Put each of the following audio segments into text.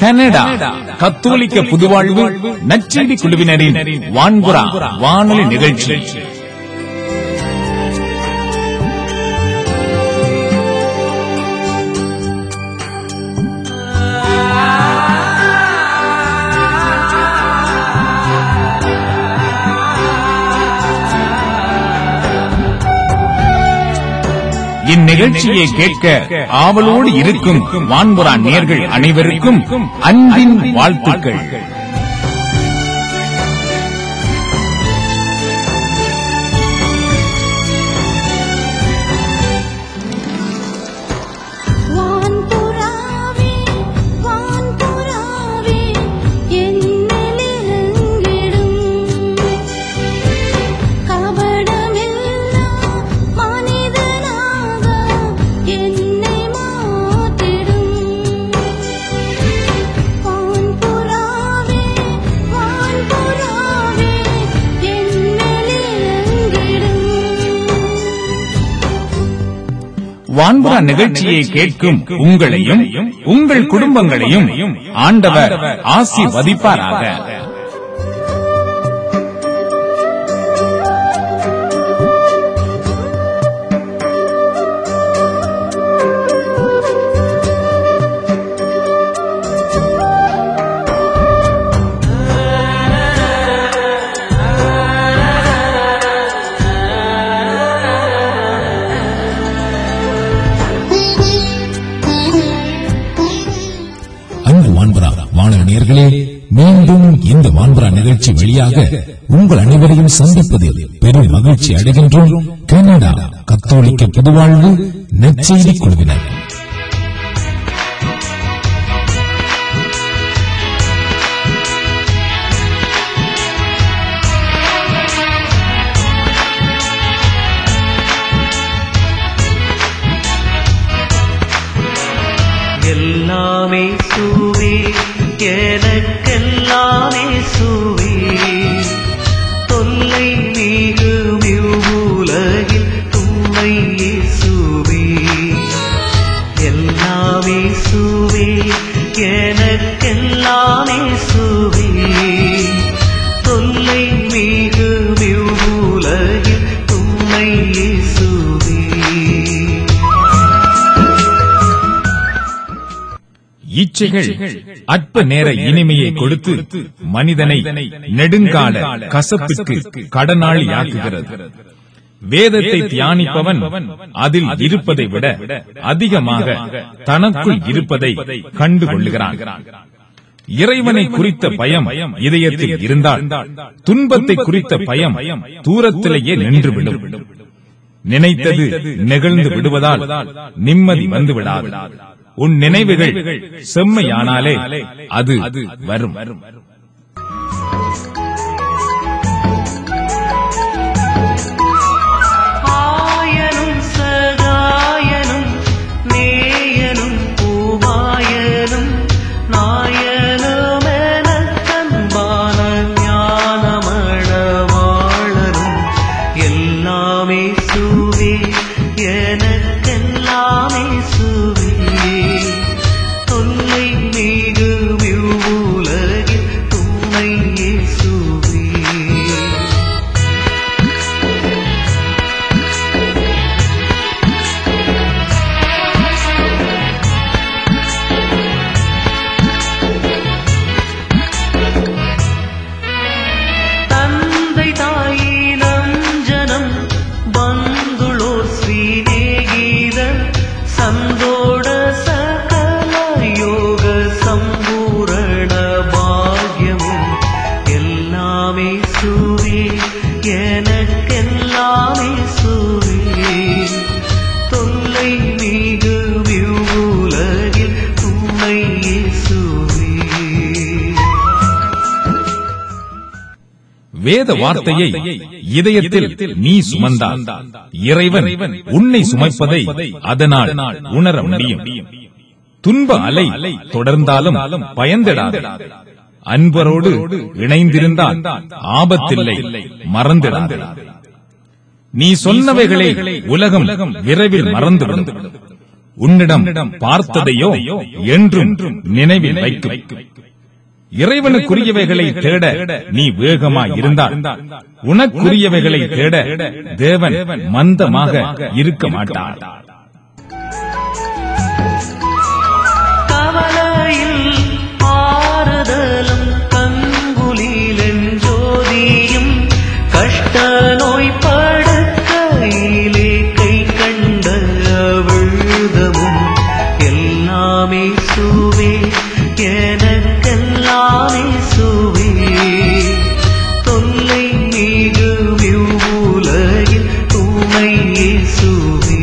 Canada கத்தோலிக்க புதுவாழ்வு நச்செடி குழுவினரின் வான்புறா வானொலி நிகழ்ச்சி இந்நிகழ்ச்சியை கேட்க ஆவலோடு இருக்கும் வான்புறா நேர்கள் அனைவருக்கும் அன்பின் வாழ்த்துக்கள் வான்புறாவே வான்புறாவே என்னிலெங்கிடும் கபடமில்லா மனிதனாக என்னை மாற்றிடும் வான்புறாவே வான்புறாவே என்னிலெங்கிடும் வான்புறா நிகழ்ச்சியை கேட்கும் உங்களையும் உங்கள் குடும்பங்களையும் ஆண்டவர் ஆசீர்வதிப்பாராக அன்பு வான்பரா வானொலி நேயர்களே மீண்டும் இந்த வான்பரா நிகழ்ச்சி வழியாக உங்கள் அனைவரையும் சந்திப்பதில் பெரும் மகிழ்ச்சி அடைகின்றோம் கனடா கத்தோலிக்க புதுவாழ்வு நற்செய்தி குழுவினர் எல்லாமே சூவே எனக்கெல்லாமே சூவே தொல்லை மிகு உலகில் துணை சூவே எல்லாமே சூவே எனக்கெல்லாமே சூவே தொல்லை மிகு உலகில் துணை சூவே இச்சைகள் அற்ப நேர இனிமையை கொடுத்து மனிதனை நெடுங்கால கசப்பிற்கு கடனாளியாக்குகிறது வேதத்தை தியானிப்பவன் அதில் இருப்பதை விட அதிகமாக தனக்குள் இருப்பதை கண்டு கொள்ளுகிறான் இறைவனை குறித்த பயம் இதயத்தில் இருந்தால் துன்பத்தை குறித்த பயம் தூரத்திலேயே நின்றுவிடும் நினைத்தது நிகழ்ந்து விடுவதால் நிம்மதி வந்து விடாது உன் நினைவுகள் செம்மையானாலே அது வரும் ஆயனும் சகாயனும் நேயனும் பூமாயனும் நாயனுமென தன்பான ஞானமணவாளனும் எல்லாமே சூவே எனக்கெல்லாமே சூவே தொல்லை மிகு உலகில் துணை சூவே தந்தை தாயினம் ஜனம் பந்துளோர் ஸ்ரீநேகீத சந்தோட சகல யோக சம்பூரண பாக்யமும் எல்லாமே சூவே எனக்கெல்லாமே சூவே தொல்லை மிகு உலகில் துணை சூவே வேத வார்த்தையை இதயத்தில் நீ சுமந்தால் இறைவன் உன்னை சுமைப்பதை அதனால் உணர முடியும் துன்ப அலை தொடர்ந்தாலும் பயந்திடாது அன்பரோடு இணைந்திருந்தால் ஆபத்தில்லை மறந்திடாது நீ சொன்னவைகளை உலகம் விரைவில் மறந்துவிடும் உன்னிடம் பார்த்ததையோ என்றும் நினைவில் வைக்கும் இறைவனுக்குரியவைகளை தேட நீ வேகமாய் இருந்தால் உனக்குரியவைகளை தேட தேவன் மந்தமாக இருக்க மாட்டார் கவலையில் ஆறுதலும் கங்குலிலென் ஜோதியும் கஷ்ட நோய் படுக்கையிலே கை கண்ட விழுதமும் எல்லாமே சுவே எனக்கெல்லாமே சுவே தொல்லை மிகு உலகில் துணை சுவே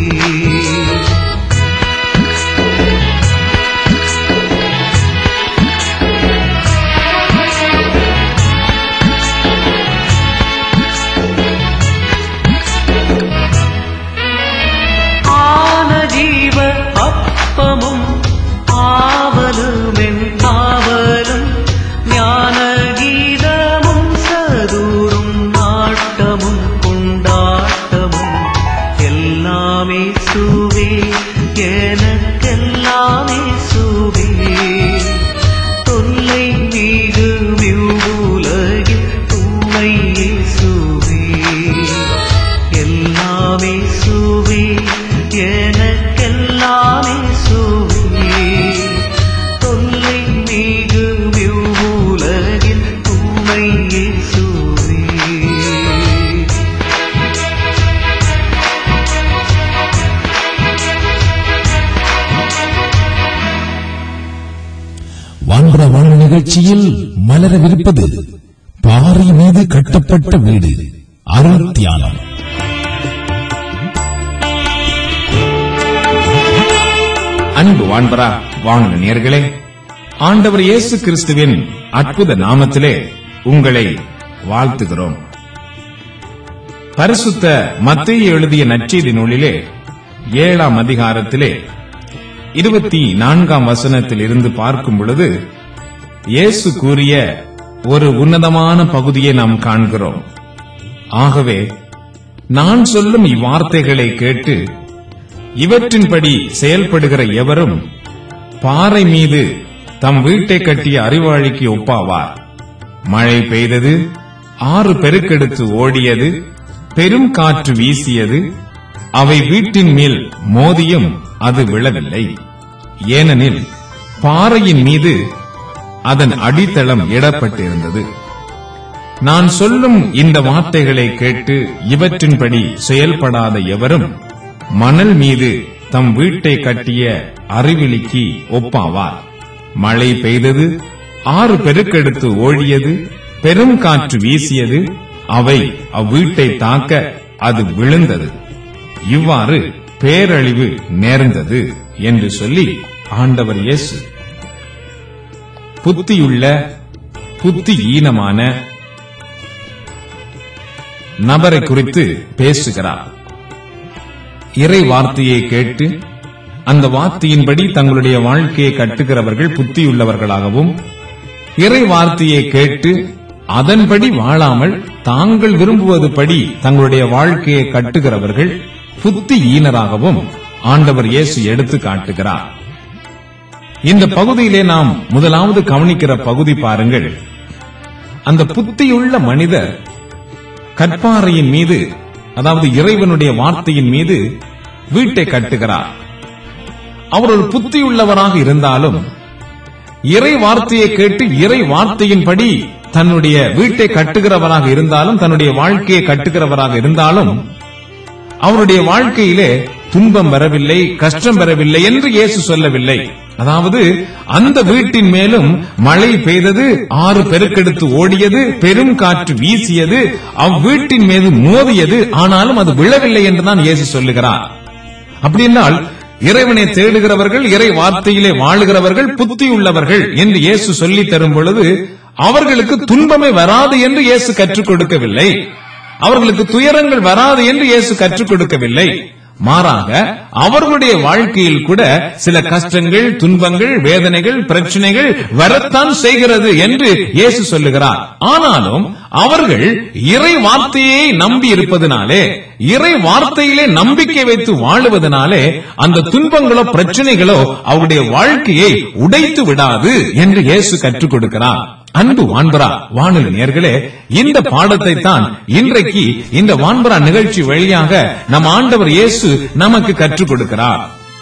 ஆன ஜீவ அப்பமும் ஆவலுமென் காவலும் ஞான கீதமும் சதூரும் நாட்டமும் கொண்டாட்டமும் எல்லாமே சுவே எனக்கெல்லாமே சுவே தொல்லை மிகு உலகில் துணை சுவே எல்லாமே சுவே எனக்கெல்லாமே சுவே தொல்லை மிகு உலகில் துணை சுவே வான்புற வாழ்வு நிகழ்ச்சியில் மலரவிருப்பது பாறை மீது கட்டப்பட்ட வீடு அருள் தியானம் அன்பு வான்பரா வாங்க நேர்களே ஆண்டவர் இயேசு கிறிஸ்துவின் அற்புத நாமத்திலே உங்களை வாழ்த்துகிறோம் பரிசுத்த மத்தேயு எழுதிய நற்செய்தி நூலிலே ஏழாம் அதிகாரத்திலே இருபத்தி நான்காம் வசனத்தில் இருந்து பார்க்கும் பொழுது இயேசு கூறிய ஒரு உன்னதமான பகுதியை நாம் காண்கிறோம் ஆகவே நான் சொல்லும் இவ்வார்த்தைகளை கேட்டு இவற்றின்படி செயல்படுகிற எவரும் பாறை மீது தம் வீட்டை கட்டிய அறிவாளிக்கு ஒப்பாவார் மழை பெய்தது ஆறு பெருக்கெடுத்து ஓடியது பெரும் காற்று வீசியது அவை வீட்டின் மேல் மோதியும் அது விழவில்லை ஏனெனில் பாறையின் மீது அதன் அடித்தளம் இடப்பட்டிருந்தது நான் சொல்லும் இந்த வார்த்தைகளை கேட்டு இவற்றின்படி செயல்படாத எவரும் மணல் மீது தம் வீட்டை கட்டிய அறிவிலிக்கு ஒப்பாவார் மழை பெய்தது ஆறு பெருக்கெடுத்து ஓடியது பெரும் காற்று வீசியது அவை அவ்வீட்டை தாக்க அது விழுந்தது இவ்வாறு பேரழிவு நேர்ந்தது என்று சொல்லி ஆண்டவர் இயேசு புத்தியுள்ள புத்தி ஈனமான நபரை குறித்து பேசுகிறார் இறை வார்த்தையை கேட்டு அந்த வார்த்தையின்படி தங்களுடைய வாழ்க்கையை கட்டுகிறவர்கள் புத்தியுள்ளவர்களாகவும் இறை வார்த்தையை கேட்டு அதன்படி வாழாமல் தாங்கள் விரும்புவது படி தங்களுடைய வாழ்க்கையை கட்டுகிறவர்கள் புத்தி ஈனராகவும் ஆண்டவர் இயேசு எடுத்து காட்டுகிறார் இந்த பகுதியிலே நாம் முதலாவது கவனிக்கிற பகுதி பாருங்கள் அந்த புத்தியுள்ள மனிதர் கற்பாறையின் மீது அதாவது இறைவனுடைய வார்த்தையின் மீது வீட்டை கட்டுகிறார் அவர் ஒரு புத்தியுள்ளவராக இருந்தாலும் இறை வார்த்தையை கேட்டு இறை வார்த்தையின்படி தன்னுடைய வீட்டை கட்டுகிறவராக இருந்தாலும் தன்னுடைய வாழ்க்கையை கட்டுகிறவராக இருந்தாலும் அவருடைய வாழ்க்கையிலே துன்பம் வரவில்லை கஷ்டம் வரவில்லை என்று இயேசு சொல்லவில்லை அதாவது அந்த வீட்டின் மேலும் மழை பெய்தது ஆறு பெருக்கெடுத்து ஓடியது பெரும் காற்று வீசியது அவ்வீட்டின் மீது மோதியது ஆனாலும் அது விழவில்லை என்றுதான் இயேசு சொல்லுகிறார் அப்படின்னால் இறைவனை தேடுகிறவர்கள் இறை வார்த்தையிலே வாழுகிறவர்கள் புத்தி உள்ளவர்கள் என்று இயேசு சொல்லி தரும் பொழுது அவர்களுக்கு துன்பமே வராது என்று இயேசு கற்றுக் கொடுக்கவில்லை அவர்களுக்கு துயரங்கள் வராது என்று இயேசு கற்றுக் கொடுக்கவில்லை மாறாக அவர்களுடைய வாழ்க்கையில் கூட சில கஷ்டங்கள் துன்பங்கள் வேதனைகள் பிரச்சனைகள் வரத்தான் செய்கிறது என்று இயேசு சொல்லுகிறார் ஆனாலும் அவர்கள் இறை வார்த்தையை நம்பி இருப்பதனாலே இறை வார்த்தையிலே நம்பிக்கை வைத்து வாழுவதனாலே அந்த துன்பங்களோ பிரச்சனைகளோ அவருடைய வாழ்க்கையை உடைத்து விடாது என்று இயேசு கற்றுக் கொடுக்கிறார் அன்பு வான்பரா வானொலி நேர்களே இந்த பாடத்தை தான் இன்றைக்கு இந்த வான்பரா நிகழ்ச்சி வழியாக நம் ஆண்டவர் இயேசு நமக்கு கற்றுக் கொடுக்கிறார்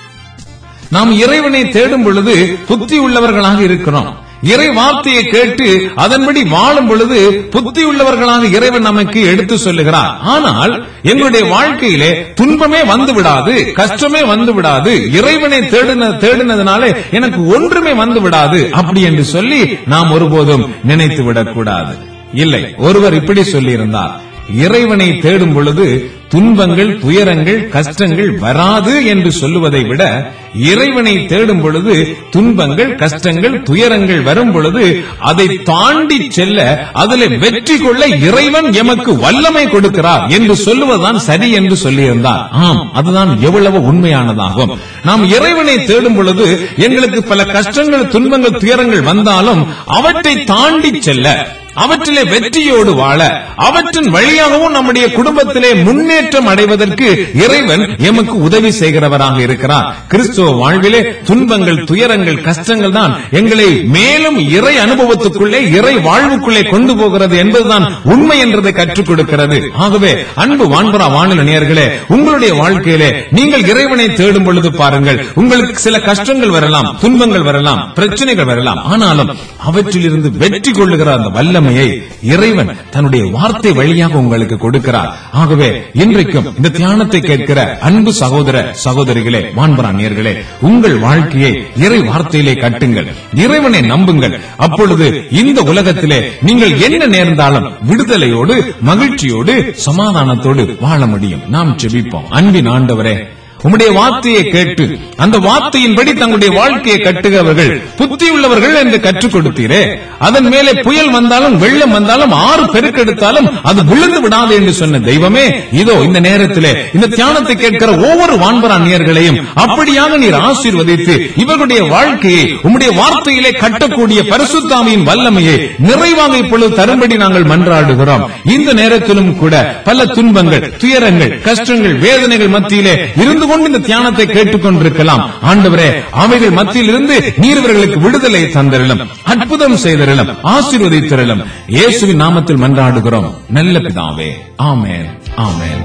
நாம் இறைவனை தேடும் பொழுது புத்தி உள்ளவர்களாக இருக்கிறோம் இறை வார்த்தையை கேட்டு அதன்படி வாழும் பொழுது புத்தி உள்ளவர்களாக இறைவன் நமக்கு எடுத்து சொல்லுகிறார் ஆனால் எங்களுடைய வாழ்க்கையிலே துன்பமே வந்து விடாது கஷ்டமே வந்து விடாது இறைவனை தேடின தேடினதுனாலே எனக்கு ஒன்றுமே வந்து விடாது அப்படி என்று சொல்லி நாம் ஒருபோதும் நினைத்து விடக்கூடாது இல்லை ஒருவர் இப்படி சொல்லியிருந்தார் இறைவனை தேடும் பொழுது துன்பங்கள் துயரங்கள் கஷ்டங்கள் வராது என்று சொல்லுவதை விட இறைவனை தேடும் பொழுது துன்பங்கள் கஷ்டங்கள் துயரங்கள் வரும் பொழுது அதை தாண்டி செல்ல அதில் வெற்றி கொள்ள இறைவன் எமக்கு வல்லமை கொடுக்கிறார் என்று சொல்லுவதுதான் சரி என்று சொல்லியிருந்தார் ஆம் அதுதான் எவ்வளவு உண்மையானதாகும் நாம் இறைவனை தேடும் பொழுது எங்களுக்கு பல கஷ்டங்கள் துன்பங்கள் துயரங்கள் வந்தாலும் அவற்றை தாண்டி செல்ல அவற்றிலே வெற்றியோடு வாழ அவற்றின் வழியாகவும் நம்முடைய குடும்பத்திலே முன்னேற்றம் அடைவதற்கு இறைவன் எமக்கு உதவி செய்கிறவராக இருக்கிறார் கிறிஸ்துவ வாழ்விலே துன்பங்கள் துயரங்கள் கஷ்டங்கள் தான் எங்களை மேலும் இறை அனுபவத்துக்குள்ளே இறை வாழ்வுக்குள்ளே கொண்டு போகிறது என்பதுதான் உண்மை என்றதை கற்றுக் கொடுக்கிறது ஆகவே அன்பு வான்பரா வானிலை நேயர்களே உங்களுடைய வாழ்க்கையிலே நீங்கள் இறைவனை தேடும் பொழுது பாருங்கள் உங்களுக்கு சில கஷ்டங்கள் வரலாம் துன்பங்கள் வரலாம் பிரச்சனைகள் வரலாம் ஆனாலும் அவற்றிலிருந்து வெற்றி கொள்ளுகிற அந்த வல்லமையை இறைவன் தன்னுடைய வார்த்தை வழியாக உங்களுக்கு கொடுக்கிறார் ஆகவே இன்றைக்கும் இந்த தியானத்தை கேட்கிற அன்பு சகோதர சகோதரிகளே வான்பராணியர்களே உங்கள் வாழ்க்கையை இறை வார்த்தையிலே கட்டுங்கள் இறைவனை நம்புங்கள் அப்பொழுது இந்த உலகத்திலே நீங்கள் என்ன நேர்ந்தாலும் விடுதலையோடு மகிழ்ச்சியோடு சமாதானத்தோடு வாழ முடியும் நாம் செபிப்போம் அன்பின் ஆண்டவரே உம்முடைய வார்த்தையை கேட்டு அந்த வார்த்தையின்படி தங்களுடைய வாழ்க்கையை கட்டுகிறவர்கள் புத்தியுள்ளவர்கள் என்று கற்றுக் கொடுத்தீரே அதன் மேலே புயல் வந்தாலும் வெள்ளம் வந்தாலும் ஆறு பெருக்கெடுத்தாலும் அது விழுந்து விடாது என்று சொன்ன தெய்வமே இதோ இந்த நேரத்திலே இந்த தியானத்தை கேட்கிற ஒவ்வொரு வான்பரா நேயர்களையும் அப்படியாக நீர் ஆசீர்வதித்து இவர்களுடைய வாழ்க்கையை உம்முடைய வார்த்தையிலே கட்டக்கூடிய பரிசுத்தாமியின் வல்லமையை நிறைவாக இப்பொழுது தரும்படி நாங்கள் மன்றாடுகிறோம் இந்த நேரத்திலும் கூட பல துன்பங்கள் துயரங்கள் கஷ்டங்கள் வேதனைகள் மத்தியிலே இருந்து கொண்டு இந்த தியானத்தை கேட்டுக் கொண்டிருக்கலாம் ஆண்டவரே அவைகள் மத்தியில் இருந்து நீர் இவர்களுக்கு விடுதலை தந்திரலும் அற்புதம் செய்திரலும் ஆசீர்வதித்திரலும் இயேசுவின் நாமத்தில் மன்றாடுகிறோம் நல்ல பிதாவே ஆமென் ஆமென்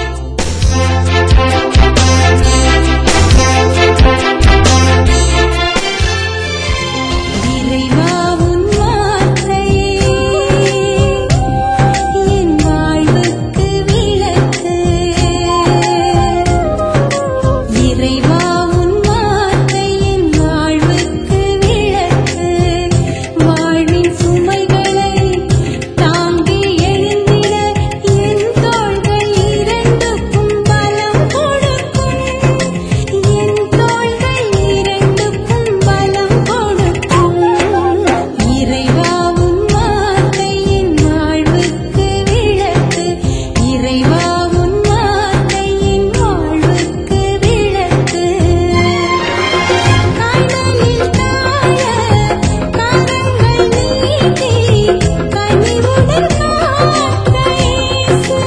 இறைவா உன் வார்த்தை என் வாழ்வுக்கு விளக்கு இறைவா உன் வார்த்தை என் வாழ்வுக்கு விளக்கு வாழ்வின் சுமைகளை தாங்கி எழுந்திட என் தோள்கள் இரண்டுக்கும் பலம் கொடுக்கும் என் தோள்கள் இரண்டுக்கும் பலம் கொடுக்கும் இறைவா உன் வார்த்தை என் வாழ்வுக்கு விளக்கு இறைவா உன் வார்த்தை என் வாழ்வுக்கு விளக்கு கடலில் தாழ கரங்கள் நீட்டி கனிவுடன் காத்த இயேசு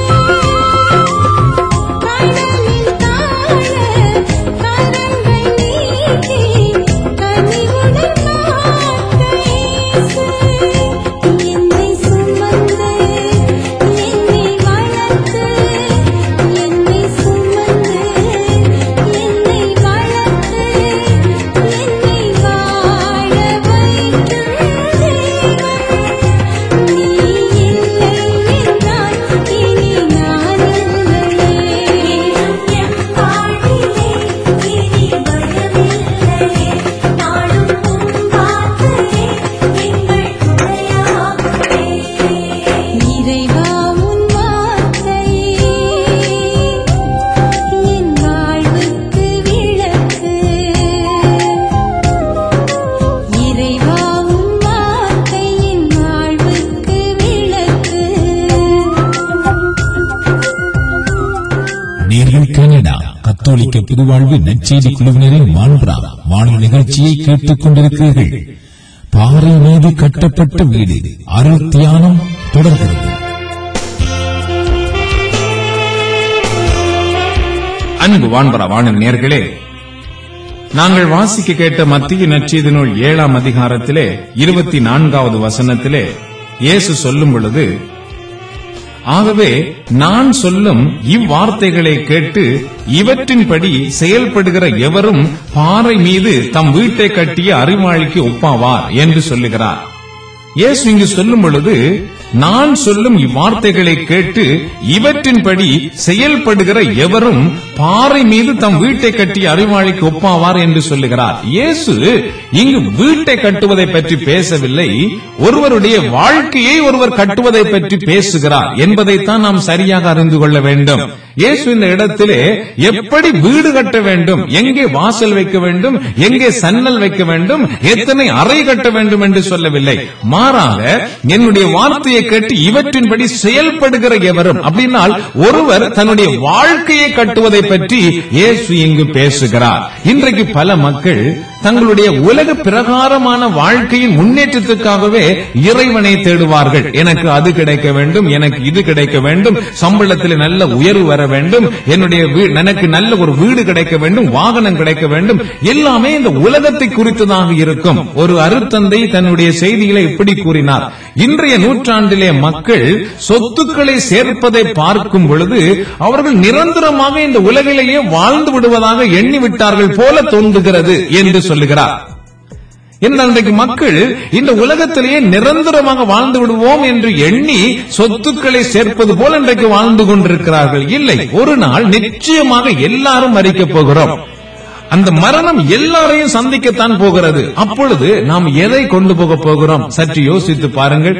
கடலில் தாழ கரங்கள் நீட்டி கனிவுடன் காத்த இயேசு என்னை சுமந்து என்னை வளர்த்து என்னை சுமந்து என்னை வளர்த்து என்னை வாழ வைக்கும் தெய்வம் நீ இல்லை என்றால் இனி நான் இல்லையே என் வாழ்விலே இனி பயமில்லையே நாளும் உன் வார்த்தையே எங்கள் துணையாகுமே இறைவா உன் வார்த்தை என் வாழ்வுக்கு விளக்கு இறைவா உன் வார்த்தை என் வாழ்வுக்கு விளக்கு நேர்கள் கனடா கத்தோலிக்க புதுவாழ்வு நற்செய்தி குழுவினரின் மாண்புரா வானொலி நிகழ்ச்சியை கேட்டுக் கொண்டிருக்கிறீர்கள் பாறை மீது கட்டப்பட்ட வீடு அருள் தியானம் தொடர்கிறது அன்பு வான்பரா வானின் நேர்களே நாங்கள் வாசிக்க கேட்ட மத்திய நற்செய்தி நூல் ஏழாம் அதிகாரத்திலே இருபத்தி நான்காவது வசனத்திலே இயேசு சொல்லும் பொழுது ஆகவே நான் சொல்லும் இவ்வார்த்தைகளை கேட்டு இவற்றின்படி செயல்படுகிற எவரும் பாறை மீது தம் வீட்டை கட்டிய அறிவாளிக்கு ஒப்பாவார் என்று சொல்லுகிறார் இயேசு இங்கு சொல்லும் பொழுது நான் சொல்லும் இவ்வார்த்தைகளை கேட்டு இவற்றின்படி செயல்படுகிற எவரும் பாறை மீது தம் வீட்டை கட்டி அறிவாளிக்கு ஒப்பாவார் என்று சொல்லுகிறார் இயேசு இங்கு வீட்டை கட்டுவதை பற்றி பேசவில்லை ஒருவருடைய வாழ்க்கையை ஒருவர் கட்டுவதை பற்றி பேசுகிறார் என்பதைத்தான் நாம் சரியாக அறிந்து கொள்ள வேண்டும் இயேசு இந்த இடத்திலே எப்படி வீடு கட்ட வேண்டும் எங்கே வாசல் வைக்க வேண்டும் எங்கே சன்னல் வைக்க வேண்டும் எத்தனை அறை கட்ட வேண்டும் என்று சொல்லவில்லை மாறாக என்னுடைய வார்த்தையை கேட்டு இவற்றின்படி செயல்படுகிற எவரும் அப்படின்னால் ஒருவர் தன்னுடைய வாழ்க்கையை கட்டுவதை பற்றி இயேசு இங்கு பேசுகிறார் இன்றைக்கு பல மக்கள் தங்களுடைய உலக பிரகாரமான வாழ்க்கையின் முன்னேற்றத்துக்காகவே இறைவனை தேடுவார்கள் எனக்கு அது கிடைக்க வேண்டும் எனக்கு இது கிடைக்க வேண்டும் சம்பளத்தில் நல்ல உயர்வு வர வேண்டும் என்னுடைய வீ- எனக்கு நல்ல ஒரு வீடு கிடைக்க வேண்டும் வாகனம் கிடைக்க வேண்டும் எல்லாமே இந்த உலகத்தை குறித்ததாக இருக்கும் ஒரு அருத்தந்தை தன்னுடைய செய்திகளை இப்படி கூறினார் இன்றைய நூற்றாண்டிலே மக்கள் சொத்துக்களை சேர்ப்பதை பார்க்கும் பொழுது அவர்கள் நிரந்தரமாக இந்த உலகிலேயே வாழ்ந்து விடுவதாக எண்ணி விட்டார்கள் போல தோன்றுகிறது என்று சொல்லுகிறார் என்ன இன்றைக்கு மக்கள் இந்த உலகத்திலேயே நிரந்தரமாக வாழ்ந்து விடுவோம் என்று எண்ணி சொத்துக்களை சேர்ப்பது போல இன்றைக்கு வாழ்ந்து கொண்டிருக்கிறார்கள் இல்லை ஒரு நாள் நிச்சயமாக எல்லாரும் மறிக்கப் போகிறோம் அந்த மரணம் எல்லாரையும் சந்திக்கத்தான் போகிறது அப்பொழுது நாம் எதை கொண்டு போக போகிறோம் சற்று யோசித்து பாருங்கள்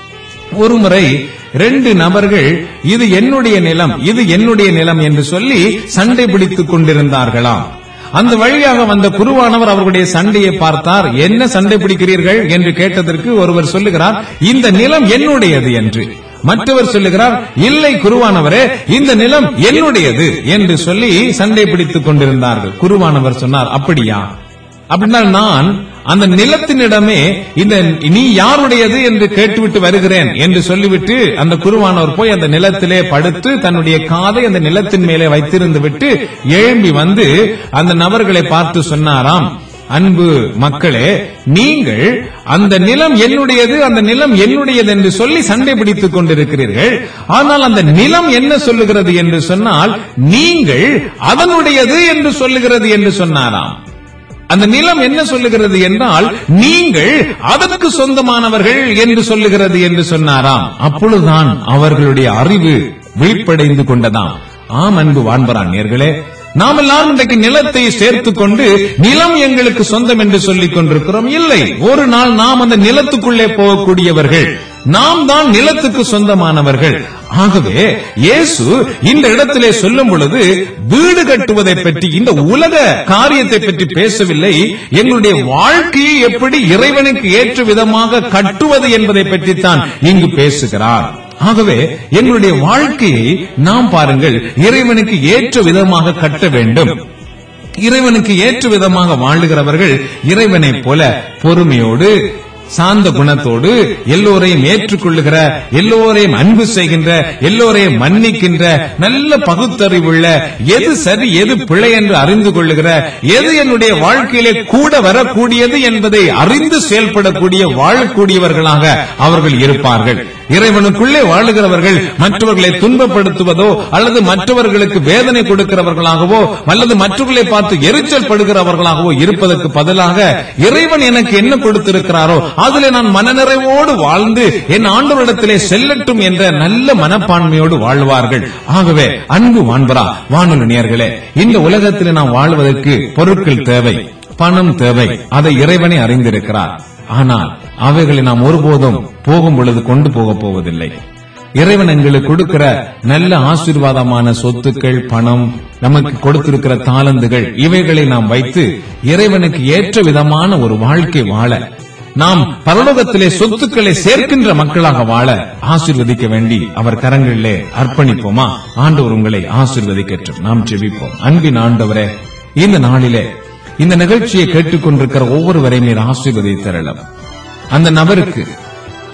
ஒருமுறை ரெண்டு நபர்கள் இது என்னுடைய நிலம் இது என்னுடைய நிலம் என்று சொல்லி சண்டை பிடித்துக் கொண்டிருந்தார்களாம் அந்த வழியாக வந்த குருவானவர் அவர்களுடைய சண்டையை பார்த்தார் என்ன சண்டை பிடிக்கிறீர்கள் என்று கேட்டதற்கு ஒருவர் சொல்லுகிறார் இந்த நிலம் என்னுடையது என்று மற்றவர் சொல்லுகிறார் இல்லை குருவானவரே இந்த நிலம் என்னுடையது என்று சொல்லி சண்டை பிடித்துக் கொண்டிருந்தார்கள் குருவானவர் சொன்னார் அப்படியா அப்படின்னா நான் அந்த நிலத்தினிடமே இந்த நீ யாருடையது என்று கேட்டுவிட்டு வருகிறேன் என்று சொல்லிவிட்டு அந்த குருவானவர் போய் அந்த நிலத்திலே படுத்து தன்னுடைய காதை அந்த நிலத்தின் மேலே வைத்திருந்து விட்டு எழும்பி வந்து அந்த நபர்களை பார்த்து சொன்னாராம் அன்பு மக்களே நீங்கள் அந்த நிலம் என்னுடையது அந்த நிலம் என்னுடையது என்று சொல்லி சண்டை பிடித்துக் கொண்டிருக்கிறீர்கள் ஆனால் அந்த நிலம் என்ன சொல்லுகிறது என்று சொன்னால் நீங்கள் அதனுடையது என்று சொல்லுகிறது என்று சொன்னாராம் அந்த நிலம் என்ன சொல்லுகிறது என்றால் நீங்கள் அதற்கு சொந்தமானவர்கள் என்று சொல்லுகிறது என்று சொன்னாராம் அப்பொழுதுதான் அவர்களுடைய அறிவு விழிப்படைந்து கொண்டதாம் ஆம் அன்பு வான்பரான் நேர்களே நாம் எல்லாம் இன்றைக்கு நிலத்தை சேர்த்துக் கொண்டு நிலம் எங்களுக்கு சொந்தம் என்று சொல்லிக் கொண்டிருக்கிறோம் இல்லை ஒரு நாள் நாம் அந்த நிலத்துக்குள்ளே போகக்கூடியவர்கள் நாம் தான் நிலத்துக்கு சொந்தமானவர்கள் ஆகவே இயேசு இந்த இடத்திலே சொல்லும் பொழுது வீடு கட்டுவதை பற்றி இந்த உலக காரியத்தை பற்றி பேசவில்லை எங்களுடைய வாழ்க்கையை எப்படி இறைவனுக்கு ஏற்ற விதமாக கட்டுவது என்பதை பற்றித்தான் இங்கு பேசுகிறார் ஆகவே எங்களுடைய வாழ்க்கையை நாம் பாருங்கள் இறைவனுக்கு ஏற்ற விதமாக கட்ட வேண்டும் இறைவனுக்கு ஏற்ற விதமாக வாழுகிறவர்கள் இறைவனைப் போல பொறுமையோடு சாந்த குணத்தோடு எல்லோரையும் ஏற்றுக்கொள்ளுகிற எல்லோரையும் அன்பு செய்கின்ற எல்லோரையும் மன்னிக்கின்ற நல்ல பகுத்தறிவுள்ள எது சரி எது பிழை என்று அறிந்து கொள்ளுகிற எது என்னுடைய வாழ்க்கையிலே கூட வரக்கூடியது என்பதை அறிந்து செயல்படக்கூடிய வாழக்கூடியவர்களாக அவர்கள் இருப்பார்கள் இறைவனுக்குள்ளே வாழுகிறவர்கள் மற்றவர்களை துன்பப்படுத்துவதோ அல்லது மற்றவர்களுக்கு வேதனை கொடுக்கிறவர்களாகவோ அல்லது மற்றவர்களை பார்த்து எரிச்சல் படுகிறவர்களாகவோ இருப்பதற்கு பதிலாக இறைவன் எனக்கு என்ன கொடுத்திருக்கிறாரோ அதிலே நான் மனநிறைவோடு வாழ்ந்து என் ஆண்டவரிடத்திலே செல்லட்டும் என்ற நல்ல மனப்பான்மையோடு வாழ்வார்கள் ஆகவே அன்பு வான்பரா வானொலி நேர்களே இந்த உலகத்திலே நாம் வாழ்வதற்கு பொருட்கள் தேவை பணம் தேவை அதை இறைவனை அறிந்திருக்கிறார் ஆனால் அவைகளை நாம் ஒருபோதும் போகும் பொழுது கொண்டு போக போவதில்லை இறைவன் எங்களுக்கு கொடுக்கிற நல்ல ஆசீர்வாதமான சொத்துக்கள் பணம் நமக்கு கொடுத்திருக்கிற தாளந்துகள் இவைகளை நாம் வைத்து இறைவனுக்கு ஏற்ற விதமான ஒரு வாழ்க்கை வாழ நாம் பரலோகத்திலே சொத்துக்களை சேர்க்கின்ற மக்களாக வாழ ஆசீர்வதிக்க வேண்டி அவர் கரங்களிலே அர்ப்பணிப்போமா ஆண்டவர் உங்களை ஆசீர்வதிக்கட்டும் நாம் ஜெபிப்போம் அன்பின் ஆண்டவரே இந்த நாளிலே இந்த நிகழ்ச்சியை கேட்டுக்கொண்டிருக்கிற ஒவ்வொருவரையும் நீர் ஆசீர்வதித்தரலாம் அந்த நபருக்கு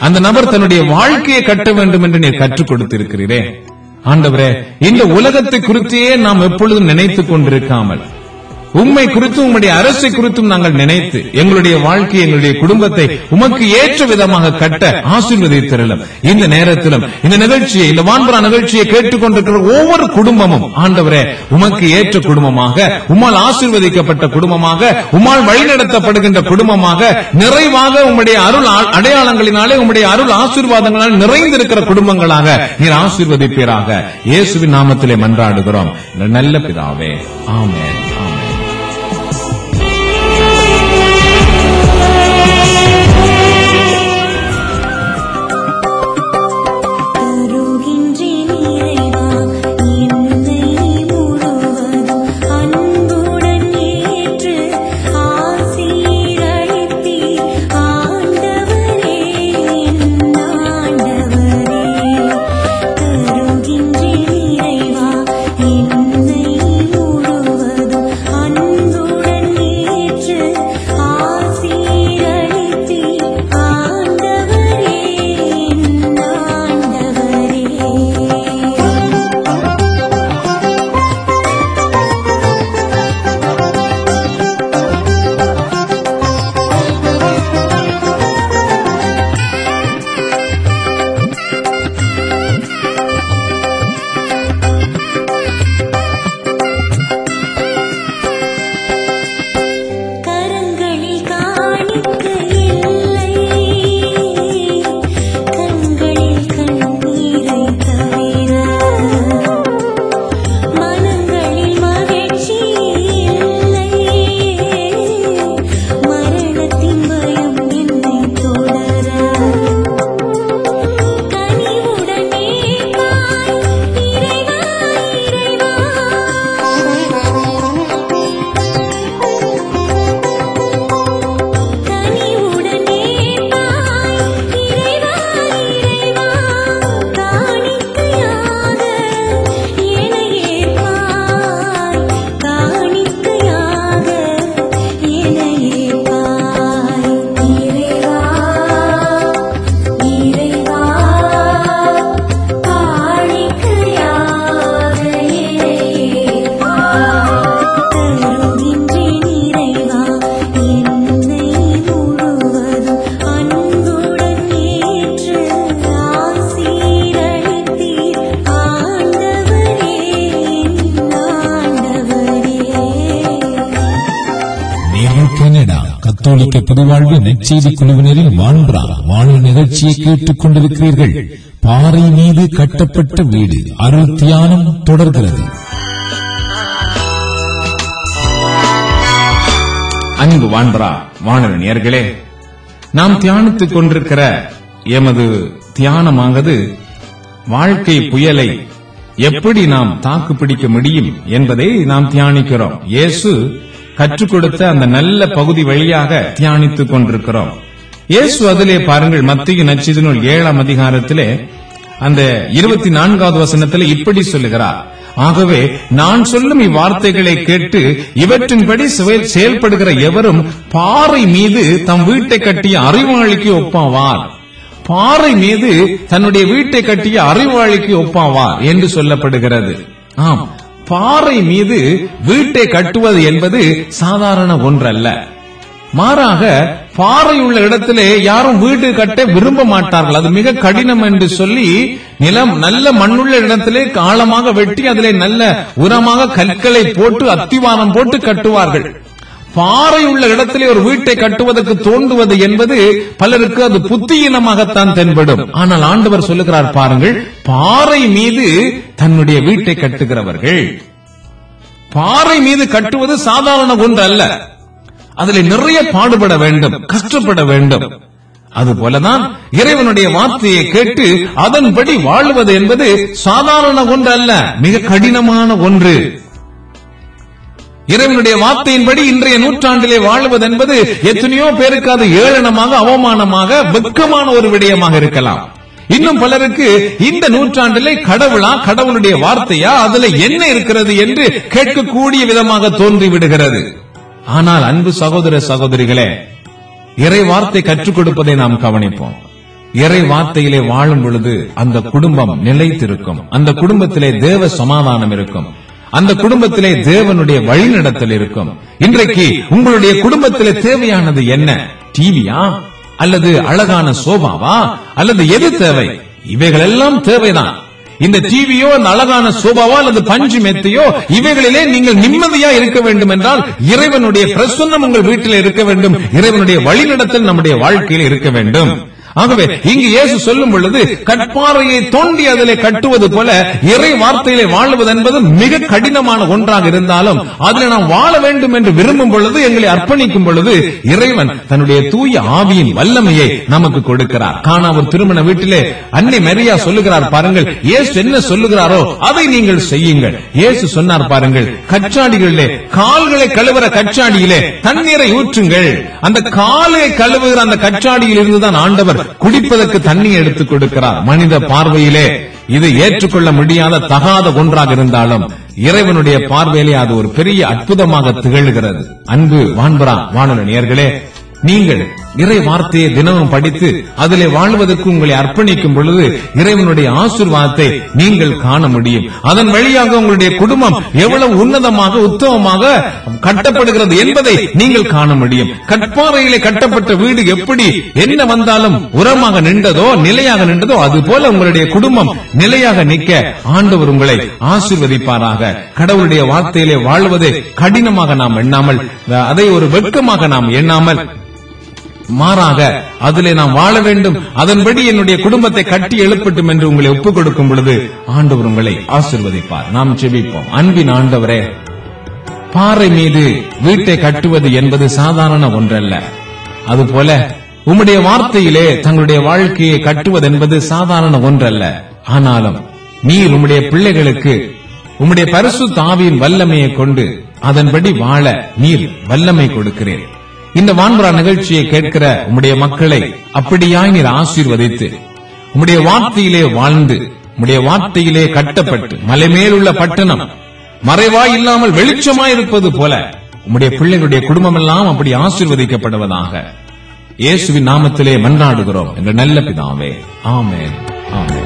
அந்த நபர் தன்னுடைய வாழ்க்கையை கட்ட வேண்டும் என்று நீர் கற்றுக் கொடுத்திருக்கிறீரே ஆண்டவரே இந்த உலகத்தை குறித்தே நாம் எப்பொழுதும் நினைத்துக் கொண்டிருக்காமல் உம்மை குறித்தும் உம்முடைய அரசை குறித்தும் நாங்கள் நினைத்து எங்களுடைய வாழ்க்கை எங்களுடைய குடும்பத்தை உமக்கு ஏற்ற விதமாக கட்ட ஆசீர்வதித்திரலும் இந்த நேரத்திலும் இந்த நிகழ்ச்சியை இந்த வான்பரா நிகழ்ச்சியை கேட்டுக்கொண்டிருக்கிற ஒவ்வொரு குடும்பமும் ஆண்டவரே உமக்கு ஏற்ற குடும்பமாக உம்மால் ஆசீர்வதிக்கப்பட்ட குடும்பமாக உம்மால் வழிநடத்தப்படுகின்ற குடும்பமாக நிறைவாக உம்முடைய அருள் ஆ- அடையாளங்களினாலே உம்முடைய அருள் ஆசீர்வாதங்களால் நிறைந்திருக்கிற குடும்பங்களாக நீர் ஆசீர்வதிப்பீராக இயேசுவின் நாமத்திலே மன்றாடுகிறோம் நல்ல பிதாவே ஆமென் ஆமென் தருகின்றேன் இறைவா என்னை முழுவதும் அன்புடன் ஏற்று ஆசீரளித்தீர் ஆண்டவரே என் ஆண்டவரே தருகின்றேன் இறைவா என்னை முழுவதும் அன்புடன் ஏற்று ஆசீரளித்தீர் ஆண்டவரே என் ஆண்டவரே கரங்களில் காணிக்க இல்லை கண்களில் கண்ணீரை தவிர மனங்களில் மகிழ்ச்சி இல்லை மரணத்தின் பயம் என்னை தொடர கனிவுடனே பாய் இறைவா இறைவா கனிவுடனே பாய் இறைவா இறைவா காணிக்கையாக என்னை ஏற்பாய் காணிக்கையாக என்னை ஏற்பாய் இறைவா இறைவா காணிக்கையாக என்னை ஏற்பாய் தருகின்றேன் இறைவா என்னை முழுவதும் அன்புடன் ஏற்று ஆசீரளித்தீர் ஆண்டவரே என் ஆண்டவரே நீங்கள் கனடா கத்தோலிக்க பொதுவாழ்வு நற்செய்தி குழுவினரில் வான்பரா வாழ்வு நிகழ்ச்சியை கேட்டுக் கொண்டிருக்கிறீர்கள் பாறை மீது கட்டப்பட்ட வீடு அருள் தியானம் தொடர்கிறது அன்பு வான்பரா வானர நேர்களே நாம் தியானித்துக் கொண்டிருக்கிற எமது தியானமானது வாழ்க்கை புயலை எப்படி நாம் தாக்கு பிடிக்க முடியும் என்பதை நாம் தியானிக்கிறோம் இயேசு கற்றுக் கொடுத்த அந்த நல்ல பகுதி வழியாக தியானித்துக் கொண்டிருக்கிறோம் இயேசு அதிலே பாருங்கள் மத்திய நச்சிதனுள் ஏழாம் அதிகாரத்திலே அந்த இருபத்தி நான்காவது வசனத்தில் இப்படி சொல்லுகிறார் ஆகவே நான் சொல்லும் இவ்வார்த்தைகளை கேட்டு இவற்றின்படி செயல்- செயல்படுகிற எவரும் பாறை மீது தம் வீட்டை கட்டிய அறிவாளிக்கு ஒப்பாவார் பாறை மீது தன்னுடைய வீட்டை கட்டிய அறிவாளிக்கு ஒப்பாவார் என்று சொல்லப்படுகிறது ஆம் பாறை மீது வீட்டை கட்டுவது என்பது சாதாரண ஒன்றல்ல மாறாக பாறை உள்ள இடத்திலே யாரும் வீடு கட்ட விரும்ப மாட்டார்கள் அது மிக கடினம் என்று சொல்லி நிலம் நல்ல மண்ணுள்ள இடத்திலே ஆழமாக வெட்டி அதிலே நல்ல உரமாக கற்களை போட்டு அத்திவாரம் போட்டு கட்டுவார்கள் பாறை உள்ள இடத்திலே ஒரு வீட்டை கட்டுவதற்கு தோண்டுவது என்பது பலருக்கு அது புத்தியீனமாகத்தான் தென்படும் ஆனால் ஆண்டவர் சொல்லுகிறார் பாருங்கள் பாறை மீது தன்னுடைய வீட்டை கட்டுகிறவர்கள் பாறை மீது கட்டுவது சாதாரண ஒன்று அல்ல அதில் நிறைய பாடுபட வேண்டும் கஷ்டப்பட வேண்டும் அதுபோலதான் இறைவனுடைய வார்த்தையை கேட்டு அதன்படி வாழுவது என்பது சாதாரண ஒன்று அல்ல மிக கடினமான ஒன்று இறைவனுடைய வார்த்தையின்படி இன்றைய நூற்றாண்டிலே வாழ்வது என்பது எத்தனையோ பேருக்கு அது ஏளனமாக அவமானமாக வெட்கமான ஒரு விடயமாக இருக்கலாம் இன்னும் பலருக்கு இந்த நூற்றாண்டிலே கடவுளா கடவுளுடைய வார்த்தையா அதுல என்ன இருக்கிறது என்று கேட்கக்கூடிய விதமாக தோன்றி விடுகிறது ஆனால் அன்பு சகோதர சகோதரிகளே இறை வார்த்தை கற்றுக் கொடுப்பதை நாம் கவனிப்போம் இறை வார்த்தையிலே வாழும் பொழுது அந்த குடும்பம் நிலைத்திருக்கும் அந்த குடும்பத்திலே தேவ சமாதானம் இருக்கும் அந்த குடும்பத்திலே தேவனுடைய வழிநடத்தல் இருக்கும் இன்றைக்கு உங்களுடைய குடும்பத்திலே தேவையானது என்ன டிவியா அல்லது அழகான சோபாவா அல்லது எது தேவை இவைகள் எல்லாம் தேவைதான் இந்த டிவியோ அந்த அழகான சோபாவோ அல்லது பஞ்சு மெத்தையோ இவைகளிலே நீங்கள் நிம்மதியா இருக்க வேண்டும் என்றால் இறைவனுடைய பிரசன்னம் உங்கள் வீட்டில் இருக்க வேண்டும் இறைவனுடைய வழிநடத்தல் நம்முடைய வாழ்க்கையில் இருக்க வேண்டும் ஆகவே இங்கு இயேசு சொல்லும் பொழுது கற்பாறையை தோண்டி அதிலே கட்டுவது போல இறை வார்த்தையிலே வாழ்வது என்பது மிக கடினமான ஒன்றாக இருந்தாலும் அதில் நாம் வாழ வேண்டும் என்று விரும்பும் பொழுது எங்களை அர்ப்பணிக்கும் பொழுது இறைவன் தன்னுடைய தூய ஆவியின் வல்லமையை நமக்கு கொடுக்கிறார் காணா ஒரு திருமண வீட்டிலே அன்னை மரியா சொல்லுகிறார் பாருங்கள் இயேசு என்ன சொல்லுகிறாரோ அதை நீங்கள் செய்யுங்கள் இயேசு சொன்னார் பாருங்கள் கச்சாடிகளிலே கால்களை கழுவுற கச்சாடியிலே தண்ணீரை ஊற்றுங்கள் அந்த காலை கழுவுகிற அந்த கச்சாடியில் இருந்துதான் ஆண்டவர் குடிப்பதற்கு தண்ணி எடுத்துக் கொடுக்கிறார் மனித பார்வையிலே இது ஏற்றுக்கொள்ள முடியாத தகாத ஒன்றாக இருந்தாலும் இறைவனுடைய பார்வையிலே அது ஒரு பெரிய அற்புதமாக திகழ்கிறது அன்பு வான்பரா வானொலி நேயர்களே நீங்கள் இறை வார்த்தையை தினமும் படித்து அதிலே வாழ்வதற்கு உங்களை அர்ப்பணிக்கும் பொழுது இறைவனுடைய ஆசீர்வாதத்தை நீங்கள் காண முடியும் அதன் வழியாக உங்களுடைய குடும்பம் எவ்வளவு உன்னதமாக உத்தமமாக கட்டப்படுகிறது என்பதை நீங்கள் காண முடியும் கற்பாறையிலே கட்டப்பட்ட வீடு எப்படி என்ன வந்தாலும் உரமாக நின்றதோ நிலையாக நின்றதோ அது போல உங்களுடைய குடும்பம் நிலையாக நிற்க ஆண்டவர் உங்களை ஆசீர்வதிப்பாராக கடவுளுடைய வார்த்தையிலே வாழ்வதை கடினமாக நாம் எண்ணாமல் அதை ஒரு வெட்கமாக நாம் எண்ணாமல் மாறாக அதிலே நாம் வாழ வேண்டும் அதன்படி என்னுடைய குடும்பத்தை கட்டி எழுப்பட்டும் என்று உங்களை ஒப்புக் கொடுக்கும் பொழுது ஆண்டவர் உங்களை ஆசிர்வதிப்பார் நாம் செபிப்போம் அன்பின் ஆண்டவரே பாறை மீது வீட்டை கட்டுவது என்பது சாதாரண ஒன்றல்ல அதுபோல உம்முடைய வார்த்தையிலே தங்களுடைய வாழ்க்கையை கட்டுவது என்பது சாதாரண ஒன்றல்ல ஆனாலும் நீர் உம்முடைய பிள்ளைகளுக்கு உம்முடைய பரிசு தாவியின் வல்லமையை கொண்டு அதன்படி வாழ நீர் வல்லமை கொடுக்கிறேன் இந்த வான்புறா நிகழ்ச்சியை கேட்கிற உம்முடைய மக்களை அப்படியாய் நீர் ஆசீர்வதித்து உம்முடைய வார்த்தையிலே வாழ்ந்து உம்முடைய வார்த்தையிலே கட்டப்பட்டு மலை மேலுள்ள பட்டணம் மறைவாய் இல்லாமல் வெளிச்சமாய் இருப்பது போல உம்முடைய பிள்ளைகளுடைய குடும்பம் எல்லாம் அப்படி ஆசீர்வதிக்கப்படுவதாக இயேசுவின் நாமத்திலே மன்றாடுகிறோம் எங்கள் நல்ல பிதாவே ஆமென் ஆமென்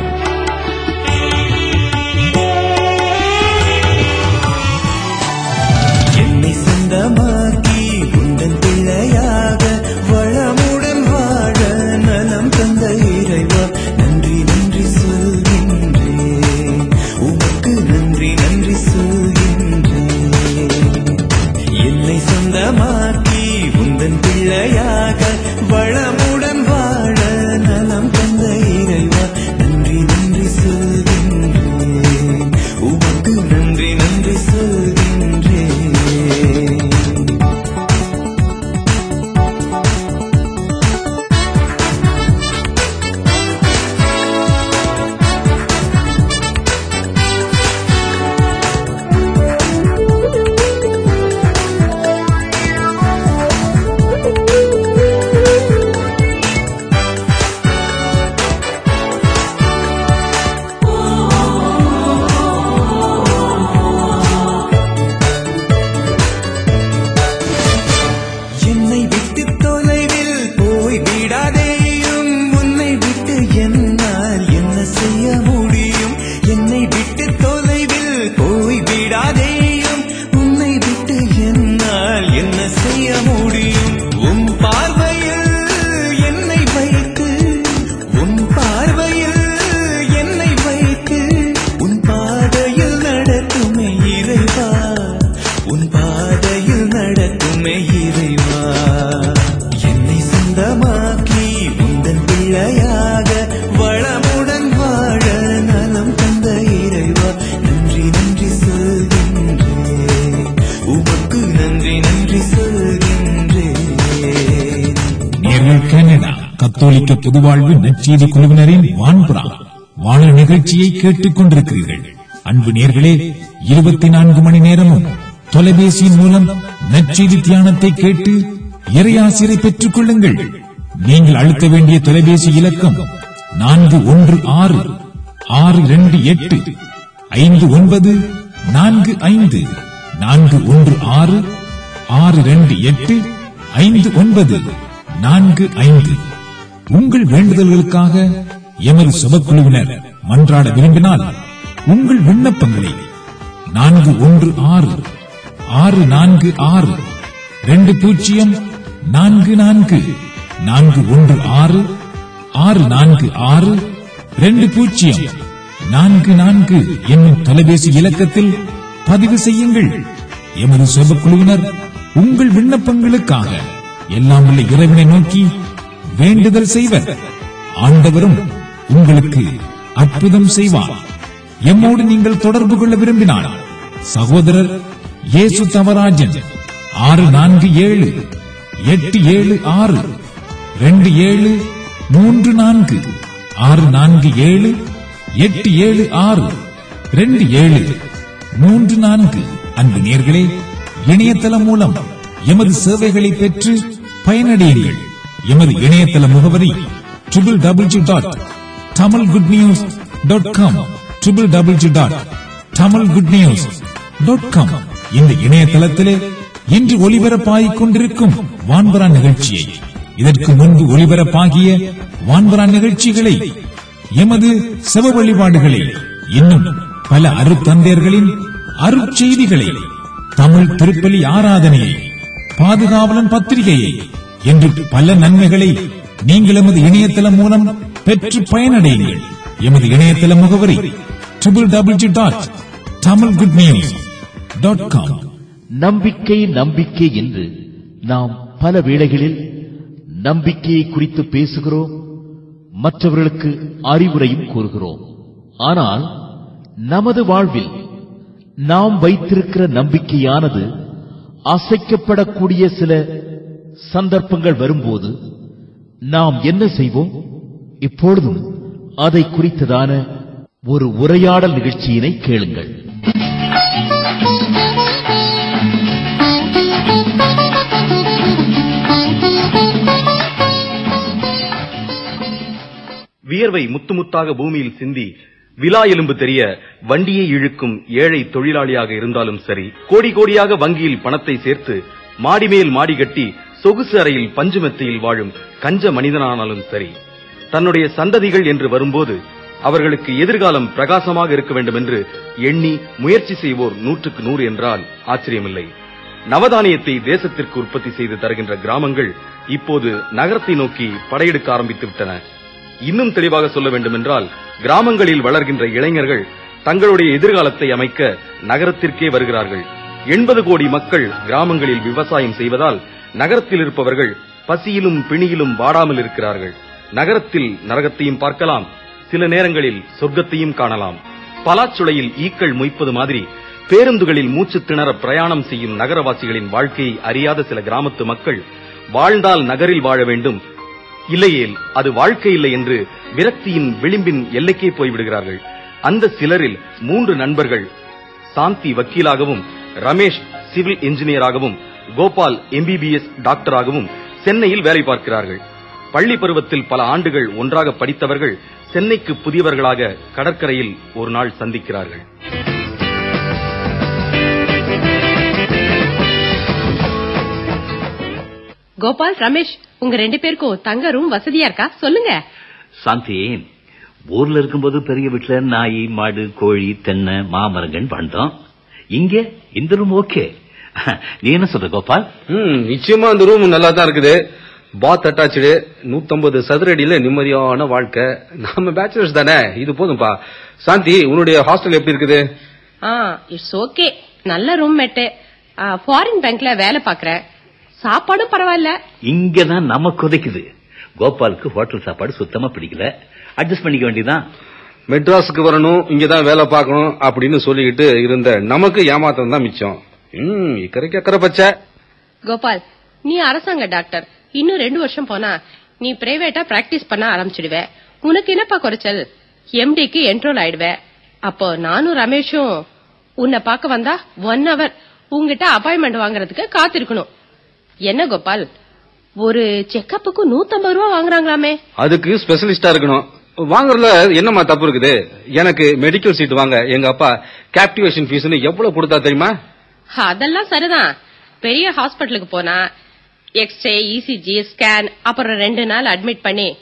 என்னை சொந்தமாக்கி உந்தன் பிள்ளையாக வளமுடன் வாழ நலம் தந்த இறைவா நன்றி நன்றி சொல்கின்றேன் உமக்கு நன்றி நன்றி சொல்கின்றேன் என்னை சொந்தமாக்கி உந்தன் பிள்ளையாக வளமுடன் வாழ நலம் தந்த இறைவா நன்றி நன்றி சொல்கின்றேன் உமக்கு நன்றி நன்றி சொல்கின்றேன் என்னை விட்டு தொலைவில் போய் விடாதேயும் உன்னை விட்டு என்னால் என்ன செய்ய முடியும் என்னை விட்டு தொலைவில் போய் விடாதேயும் உன்னை விட்டு என்னால் என்ன செய்ய முடியும் உன் பார்வையில் என்னை வைத்து உன் பார்வையில் என்னை வைத்து உன் பாதையில் நடத்துமே இறைவா உன் பாதையில் நடத்துமே இறைவா என்னை சொந்தமாக்கி உந்தன் பிள்ளையாக வளமுடன் வாழ நலம் தந்த இறைவா நன்றி நன்றி சொல்கின்றேன் உமக்கு நன்றி நன்றி சொல்கின்றேன் நேர்கள் கனடா கத்தோலிக்க பொதுவாழ்வு நற்செய்தி குழுவினரின் வான்புறா வானொலி நிகழ்ச்சியை கேட்டுக் கொண்டிருக்கிறீர்கள் அன்பு நேர்களே இருபத்தி நான்கு மணி நேரமும் தொலைபேசியின் மூலம் நற்செய்தி தியானத்தை கேட்டு இறையாசிரை பெற்றுக் கொள்ளுங்கள் நீங்கள் அழுத்த வேண்டிய தொலைபேசி இலக்கம் நான்கு ஒன்று ஆறு ஆறு இரண்டு எட்டு ஐந்து ஒன்பது நான்கு ஐந்து நான்கு ஒன்று ஆறு ஆறு இரண்டு எட்டு ஐந்து ஒன்பது நான்கு ஐந்து உங்கள் வேண்டுதல்களுக்காக எமது சுபக்குழுவினர் மன்றாட விரும்பினால் உங்கள் விண்ணப்பங்களை நான்கு ஒன்று ஆறு ஆறு நான்கு ஆறு ரெண்டு பூஜ்ஜியம் நான்கு நான்கு நான்கு ஒன்று ஆறு ஆறு நான்கு ஆறு ரெண்டு பூஜ்ஜியம் நான்கு நான்கு என்னும் தொலைபேசி இலக்கத்தில் பதிவு செய்யுங்கள் எமது சுபக்குழுவினர் உங்கள் விண்ணப்பங்களுக்காக எல்லாம் உள்ள இறைவனை நோக்கி வேண்டுதல் செய்வர் ஆண்டவரும் உங்களுக்கு அற்புதம் செய்வார் எம்மோடு நீங்கள் தொடர்பு கொள்ள விரும்பினால் சகோதரர் இயேசு தவராஜன் ஆறு நான்கு ஏழு எட்டு ஏழு ஆறு ரெண்டு ஏழு மூன்று நான்கு ஆறு நான்கு ஏழு எட்டு ஏழு ஆறு ரெண்டு ஏழு மூன்று நான்கு அன்பு நேர்களே இணையதளம் மூலம் எமது சேவைகளை பெற்று பயனடையுங்கள் எமது இணையதள முகவரி triple double G dot Tamil good news dot com triple double G dot Tamil good news dot com இந்த இணையதளத்திலே இன்று ஒளிபரப்பாகிக் கொண்டிருக்கும் வான்பரா நிகழ்ச்சியை இதற்கு முன்பு ஒளிபரப்பாகிய வான்பரா நிகழ்ச்சிகளை எமது செவ வழிபாடுகளை இன்னும் பல அருத்தந்தையர்களின் அருட்செய்திகளை தமிழ் திருப்பலி ஆராதனையை பாதுகாவலன் பத்திரிகையை என்று பல நன்மைகளை நீங்கள் எமது இணையதளம் மூலம் பெற்று பயனடையுங்கள் எமது இணையதள முகவரி triple double G dot Tamil good news dot com நம்பிக்கை நம்பிக்கை என்று நாம் பல வேளைகளில் நம்பிக்கையை குறித்து பேசுகிறோம் மற்றவர்களுக்கு அறிவுரையும் கூறுகிறோம் ஆனால் நமது வாழ்வில் நாம் வைத்திருக்கிற நம்பிக்கையானது அசைக்கப்படக்கூடிய சில சந்தர்ப்பங்கள் வரும்போது நாம் என்ன செய்வோம் இப்பொழுதும் அதை குறித்ததான ஒரு உரையாடல் நிகழ்ச்சியினை கேளுங்கள் வியர்வை முத்து முத்தாக பூமியில் சிந்தி விலா எலும்பு தெரிய வண்டியை இழுக்கும் ஏழை தொழிலாளியாக இருந்தாலும் சரி கோடி கோடியாக வங்கியில் பணத்தை சேர்த்து மாடி மேல் மாடி கட்டி சொகுசு அறையில் பஞ்சு மெத்தையில் வாழும் கஞ்ச மனிதனானாலும் சரி தன்னுடைய சந்ததிகள் என்று வரும்போது அவர்களுக்கு எதிர்காலம் பிரகாசமாக இருக்க வேண்டும் என்று எண்ணி முயற்சி செய்வோர் நூற்றுக்கு நூறு என்றால் ஆச்சரியமில்லை நவதானியத்தை தேசத்திற்கு உற்பத்தி செய்து தருகின்ற கிராமங்கள் இப்போது நகரத்தை நோக்கி படையெடுக்க ஆரம்பித்து விட்டன இன்னும் தெளிவாக சொல்ல வேண்டுமென்றால் கிராமங்களில் வளர்கின்ற இளைஞர்கள் தங்களுடைய எதிர்காலத்தை அமைக்க நகரத்திற்கே வருகிறார்கள் எண்பது கோடி மக்கள் கிராமங்களில் விவசாயம் செய்வதால் நகரத்தில் இருப்பவர்கள் பசியிலும் பிணியிலும் வாடாமல் இருக்கிறார்கள் நகரத்தில் நரகத்தையும் பார்க்கலாம் சில நேரங்களில் சொர்க்கத்தையும் காணலாம் பலாச்சுளையில் ஈக்கள் மொய்ப்பது மாதிரி பேருந்துகளில் மூச்சு திணற பிரயாணம் செய்யும் நகரவாசிகளின் வாழ்க்கையை அறியாத சில கிராமத்து மக்கள் வாழ்ந்தால் நகரில் வாழ வேண்டும் இல்லையேல் அது வாழ்க்கை இல்லை என்று விரக்தியின் விளிம்பின் எல்லைக்கே போய்விடுகிறார்கள் அந்த சிலரில் மூன்று நண்பர்கள் சாந்தி வக்கீலாகவும் ரமேஷ் சிவில் இன்ஜினியராகவும் கோபால் எம்பிபிஎஸ் டாக்டராகவும் சென்னையில் வேலை பார்க்கிறார்கள் பள்ளி பருவத்தில் பல ஆண்டுகள் ஒன்றாக படித்தவர்கள் சென்னைக்கு புதியவர்களாக கடற்கரையில் ஒரு நாள் சந்திக்கிறார்கள் கோபால் ரமேஷ் உங்க ரெண்டு பேருக்கும் தங்க ரூம் வசதியா இருக்கா சொல்லுங்க சாந்தி ஊர்ல இருக்கும்போது பெரிய வீட்டுல நாய் மாடு கோழி தென்னை மாமரங்கள் வாழ்ந்தோம் இங்க இந்த ரூம் ஓகே நீ என்ன சொல்ற கோபால் ம் நிச்சயமா அந்த ரூம் நல்லா தான் இருக்குது பாத் அட்டாச்சு நூத்தம்பது சதுர அடியில நிம்மதியான வாழ்க்கை நாம பேச்சுலர்ஸ் தானே இது போதும்பா சாந்தி உன்னுடைய ஹாஸ்டல் எப்படி இருக்குது ஆ இட்ஸ் ஓகே நல்ல ரூம் மேட்டு ஃபாரின் பேங்க்ல வேலை பாக்குறேன் சாப்பாடும் பரவாயில்ல இங்கதான் நமக்கு உதைக்குது கோபாலுக்கு ஹோட்டல் சாப்பாடு சுத்தமா பிடிக்கல அட்ஜஸ்ட் பண்ணிக்க வேண்டியதான் மெட்ராஸுக்கு வரணும் இங்கதான் வேலை பார்க்கணும் அப்படின்னு சொல்லிக்கிட்டு இருந்த நமக்கு ஏமாத்தம் தான் மிச்சம் ம் இக்கரைக்கு அக்கறை பச்சை கோபால் நீ அரசாங்க டாக்டர் இன்னும் ரெண்டு வருஷம் போனா நீ பிரைவேட்டா பிராக்டிஸ் பண்ண ஆரம்பிச்சிடுவ உனக்கு என்னப்பா குறைச்சல் எம்டிக்கு என்ரோல் ஆயிடுவ அப்போ நானும் ரமேஷும் உன்னை பார்க்க வந்தா ஒன் ஹவர் உங்ககிட்ட அப்பாயின்மெண்ட் வாங்குறதுக்கு காத்திருக்கணும் என்ன கோபால் ஒரு செக்கப்புக்கு நூத்தம்பது ரூபா வாங்குறாங்களாமே அதுக்கு ஸ்பெஷலிஸ்டா இருக்கணும் வாங்குறதுல என்னம்மா தப்பு இருக்குது எனக்கு மெடிக்கல் சீட் வாங்க எங்க அப்பா கேப்டிவேஷன் ஃபீஸ்னு எவ்வளவு கொடுத்தா தெரியுமா அதெல்லாம் சரிதான் பெரிய ஹாஸ்பிட்டலுக்கு போனா எக்ஸ்ரே இசிஜி ஸ்கேன் அப்புறம் ரெண்டு நாள் அட்மிட் பண்ணி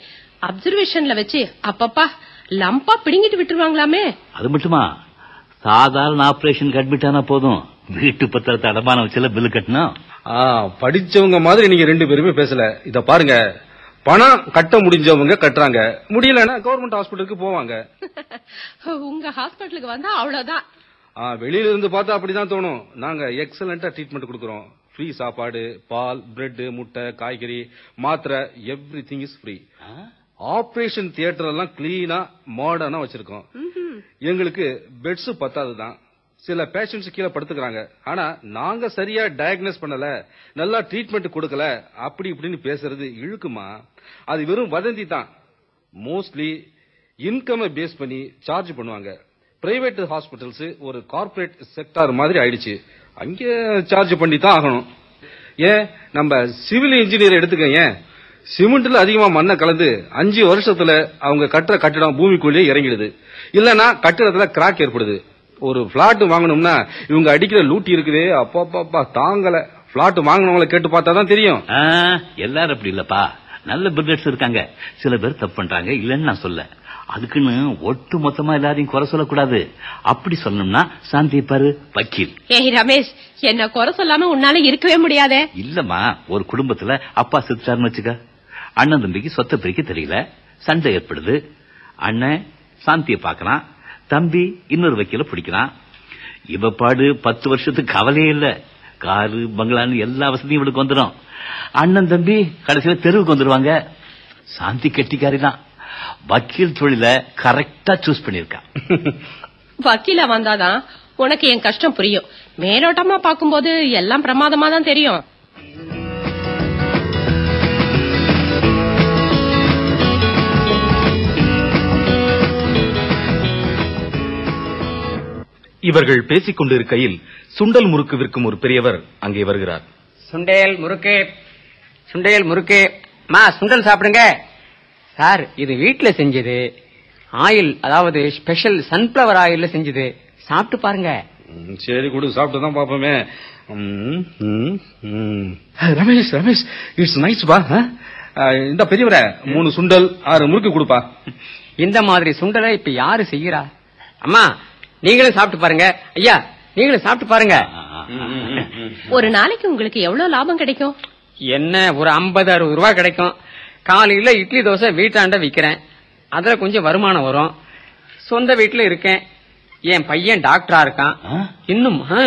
அப்சர்வேஷன்ல வச்சு அப்பப்பா லம்பா பிடுங்கிட்டு விட்டுருவாங்களாமே அது மட்டுமா சாதாரண ஆபரேஷனுக்கு அட்மிட் ஆனா போதும் வீட்டு பத்திரத்தை அடமான வச்சுல பில்லு கட்டணும் ஆ, படிச்சவங்க மாதிரி நீங்க ரெண்டு பேருமே பேசல இத பாருங்க பணம் கட்ட முடிஞ்சவங்க கட்டுறாங்க முடியலன்னா கவர்மெண்ட் ஹாஸ்பிட்டலுக்கு போவாங்க உங்க ஹாஸ்பிட்டலுக்கு வந்தா அவ்வளவுதான் ஆ, வெளியில இருந்து பார்த்தா அப்படிதான் தோணும் நாங்க எக்ஸலண்டா ட்ரீட்மெண்ட் கொடுக்கறோம் ஃப்ரீ சாப்பாடு பால் பிரெட் முட்டை காய்கறி மாத்திரை everything is free operation theatre எல்லாம் கிளீனா மாடர்னா வச்சிருக்கோம் எங்களுக்கு பெட்ஸ் பத்தாதுதான் சில பேஷண்ட்ஸ் கீழே படுத்துக்கிறாங்க ஆனா நாங்க சரியா டயக்னோஸ் பண்ணல நல்லா ட்ரீட்மெண்ட் கொடுக்கல அப்படி இப்படின்னு பேசுறது இழுக்குமா அது வெறும் வதந்தி தான் மோஸ்ட்லி இன்கமை பேஸ் பண்ணி சார்ஜ் பண்ணுவாங்க பிரைவேட் ஹாஸ்பிட்டல்ஸ் ஒரு கார்ப்பரேட் செக்டார் மாதிரி ஆயிடுச்சு அங்க சார்ஜ் பண்ணி தான் ஆகணும் ஏன் நம்ம சிவில் இன்ஜினியர் எடுத்துக்க ஏன் சிமெண்ட்ல அதிகமா மண்ணை கலந்து அஞ்சு வருஷத்துல அவங்க கட்டுற கட்டிடம் பூமிக்குள்ளேயே இறங்கிடுது இல்லனா கட்டிடத்துல கிராக் ஏற்படுது ஒரு பிளாட் வாங்கணும்னா இவங்க அடிக்கிற லூட்டி இருக்குதே அப்பா தாங்கல பிளாட் வாங்கினவங்களை கேட்டு பார்த்தா தான் தெரியும் ஆ, எல்லாரும் அப்படி இல்லப்பா நல்ல பில்டர்ஸ் இருக்காங்க சில பேர் தப்பு பண்றாங்க இல்லைன்னு நான் சொல்ல அதுக்குன்னு ஒட்டு மொத்தமா எல்லாரையும் குறை சொல்லக்கூடாது அப்படி சொல்லணும்னா சாந்தி பாரு வக்கீல் ஏய் ரமேஷ் என்ன குறை சொல்லாம உன்னால இருக்கவே முடியாதே இல்லம்மா ஒரு குடும்பத்துல அப்பா செத்துட்டாருன்னு வச்சுக்க அண்ணன் தம்பிக்கு சொத்தை பிரிக்க தெரியல சண்டை ஏற்படுது அண்ணன் சாந்தியை பார்க்கறான் தம்பி இன்னொரு வக்கீல பிடிக்கிறான் இவ பாடு பத்து வருஷத்துக்கு கவலையே இல்ல காரு பங்களான்னு எல்லா வசதியும் இவளுக்கு வந்துடும் அண்ணன் தம்பி கடைசியில தெருவுக்கு வந்துருவாங்க சாந்தி கெட்டிக்காரி தான் வக்கீல் தொழில கரெக்டா சூஸ் பண்ணிருக்கா வக்கீலா வந்தாதான் உனக்கு என் கஷ்டம் புரியும் மேலோட்டமா பாக்கும்போது எல்லாம் பிரமாதமா தான் தெரியும் இவர்கள் பேசிக் கொண்டிருக்கையில் சுண்டல் முறுக்கு விற்கும் ஒரு பெரியவர் அங்கே வருகிறார் சுண்டேல் முறுக்கு சுண்டேல் முறுக்கு மா சுண்டல் சாப்பிடுங்க சார் இது வீட்ல செஞ்சது ஆயில் அதாவது ஸ்பெஷல் சன்ஃபிளவர் ஆயில்ல செஞ்சது சாப்பிட்டு பாருங்க ம், சரி கொடு சாப்பிட்டு தான் பாப்போமே ம், ம், ம். ரமேஷ் ரமேஷ் இட்ஸ் நைஸ் பா ஆ? ஆ, இந்த பெரியவர மூணு சுண்டல் ஆறு முறுக்கு கொடுப்பா இந்த மாதிரி சுண்டலை இப்ப யாரு செய்யறா அம்மா நீங்களும் சாப்பிட்டு பாருங்க ஐயா நீங்களும் சாப்பிட்டு பாருங்க ஒரு நாளைக்கு உங்களுக்கு எவ்வளவு லாபம் கிடைக்கும் என்ன ஒரு ஐம்பது அறுபது ரூபாய் கிடைக்கும் காலையில இட்லி தோசை வீட்டாண்ட விக்கிறேன் அதுல கொஞ்சம் வருமானம் வரும் சொந்த வீட்டுல இருக்கேன் என் பையன் டாக்டரா இருக்கான் இன்னும் ஆ,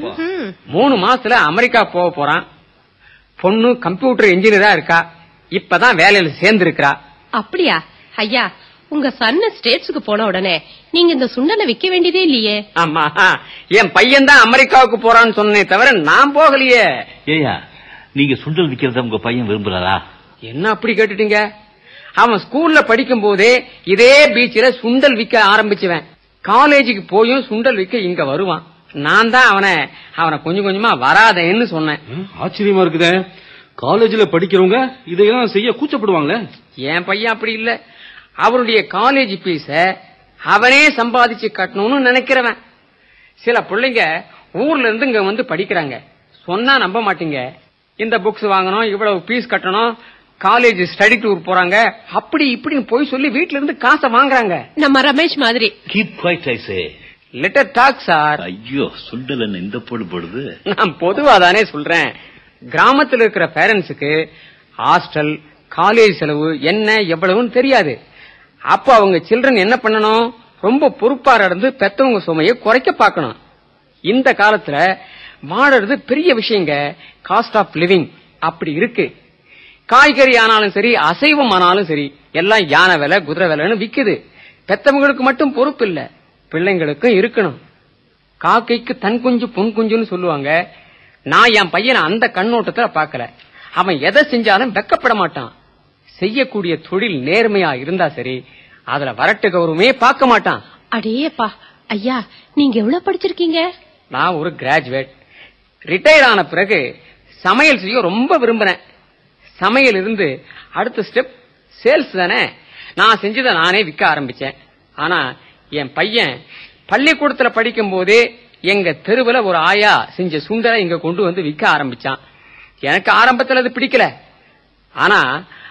மூணு மாசத்துல அமெரிக்கா போக போறான் பொண்ணு கம்ப்யூட்டர் இன்ஜினியரா இருக்கா இப்பதான் வேலையில சேர்ந்திருக்கிறா அப்படியா ஐயா உங்க சன்னு ஸ்டேட்ஸுக்கு போன உடனே நீங்க இந்த சுண்டலை விக்க வேண்டியதே இல்லையே ஆமா என் பையன் தான் அமெரிக்காவுக்கு போறான்னு சொன்னே தவிர நான் போகலையே ஏயா நீங்க சுண்டல் விக்கிறத உங்க பையன் விரும்புறாரா என்ன அப்படி கேட்டுட்டீங்க அவன் ஸ்கூல்ல படிக்கும் போதே இதே பீச்சில் சுண்டல் விற்க ஆரம்பிச்சுவன் காலேஜுக்கு போயும் சுண்டல் விற்க இங்க வருவான் நான் தான் அவனை அவனை கொஞ்சம் கொஞ்சமா வராதேன்னு சொன்னேன் ஆச்சரியமா இருக்குதே காலேஜ்ல படிக்கிறவங்க இதையெல்லாம் செய்ய கூச்சப்படுவாங்களே என் பையன் அப்படி இல்ல அவருடைய காலேஜ் பீஸ அவனே சம்பாதிச்சு கட்டணும்னு நினைக்கிறவன் சில பிள்ளைங்க ஊர்ல இருந்து இங்க வந்து படிக்கிறாங்க சொன்னா நம்ப மாட்டீங்க இந்த புக்ஸ் வாங்கணும் இவ்வளவு ஃபீஸ் கட்டணும் காலேஜ் ஸ்டடி டூர் போறாங்க அப்படி இப்படின்னு போய் சொல்லி வீட்ல இருந்து காசை வாங்குறாங்க நம்ம ரமேஷ் மாதிரி keep quiet I say letter talk sir ஐயோ சுண்டல் என்ன இந்த போடு போடுது நான் பொதுவா தானே சொல்றேன் கிராமத்துல இருக்கிற பேரண்ட்ஸுக்கு ஹாஸ்டல் காலேஜ் செலவு என்ன எவ்வளவுன்னு தெரியாது அப்ப அவங்க சில்ட்ரன் என்ன பண்ணணும் ரொம்ப பொறுப்பா நடந்து பெத்தவங்க சுமையை குறைக்க பார்க்கணும் இந்த காலத்துல வாழறது பெரிய விஷயங்க காஸ்ட் ஆஃப் லிவிங் அப்படி இருக்கு காய்கறி ஆனாலும் சரி அசைவம் ஆனாலும் சரி எல்லாம் யானை விலை குதிரை விலைன்னு விக்குது பெத்தவங்களுக்கு மட்டும் பொறுப்பு இல்ல பிள்ளைங்களுக்கும் இருக்கணும் காக்கைக்கு தன் குஞ்சு பொன் குஞ்சுன்னு சொல்லுவாங்க நான் என் பையனை அந்த கண்ணோட்டத்துல பார்க்கல அவன் எதை செஞ்சாலும் வெக்கப்பட மாட்டான் செய்யக்கூடிய தொழில் நேர்மையா இருந்தா சரி அதுல வரட்டு கௌரவமே பார்க்க மாட்டான் அடேப்பா ஐயா நீங்க எவ்வளவு படிச்சிருக்கீங்க நான் ஒரு கிராஜுவேட் ரிட்டையர் ஆன பிறகு சமையல் செய்ய ரொம்ப விரும்பினேன் சமையல் இருந்து அடுத்த ஸ்டெப் சேல்ஸ் தானே நான் செஞ்சதை நானே விற்க ஆரம்பிச்சேன் ஆனா என் பையன் பள்ளிக்கூடத்துல படிக்கும் போதே எங்க தெருவுல ஒரு ஆயா செஞ்ச சுண்டலை இங்க கொண்டு வந்து விற்க ஆரம்பிச்சான் எனக்கு ஆரம்பத்துல அது பிடிக்கல ஆனா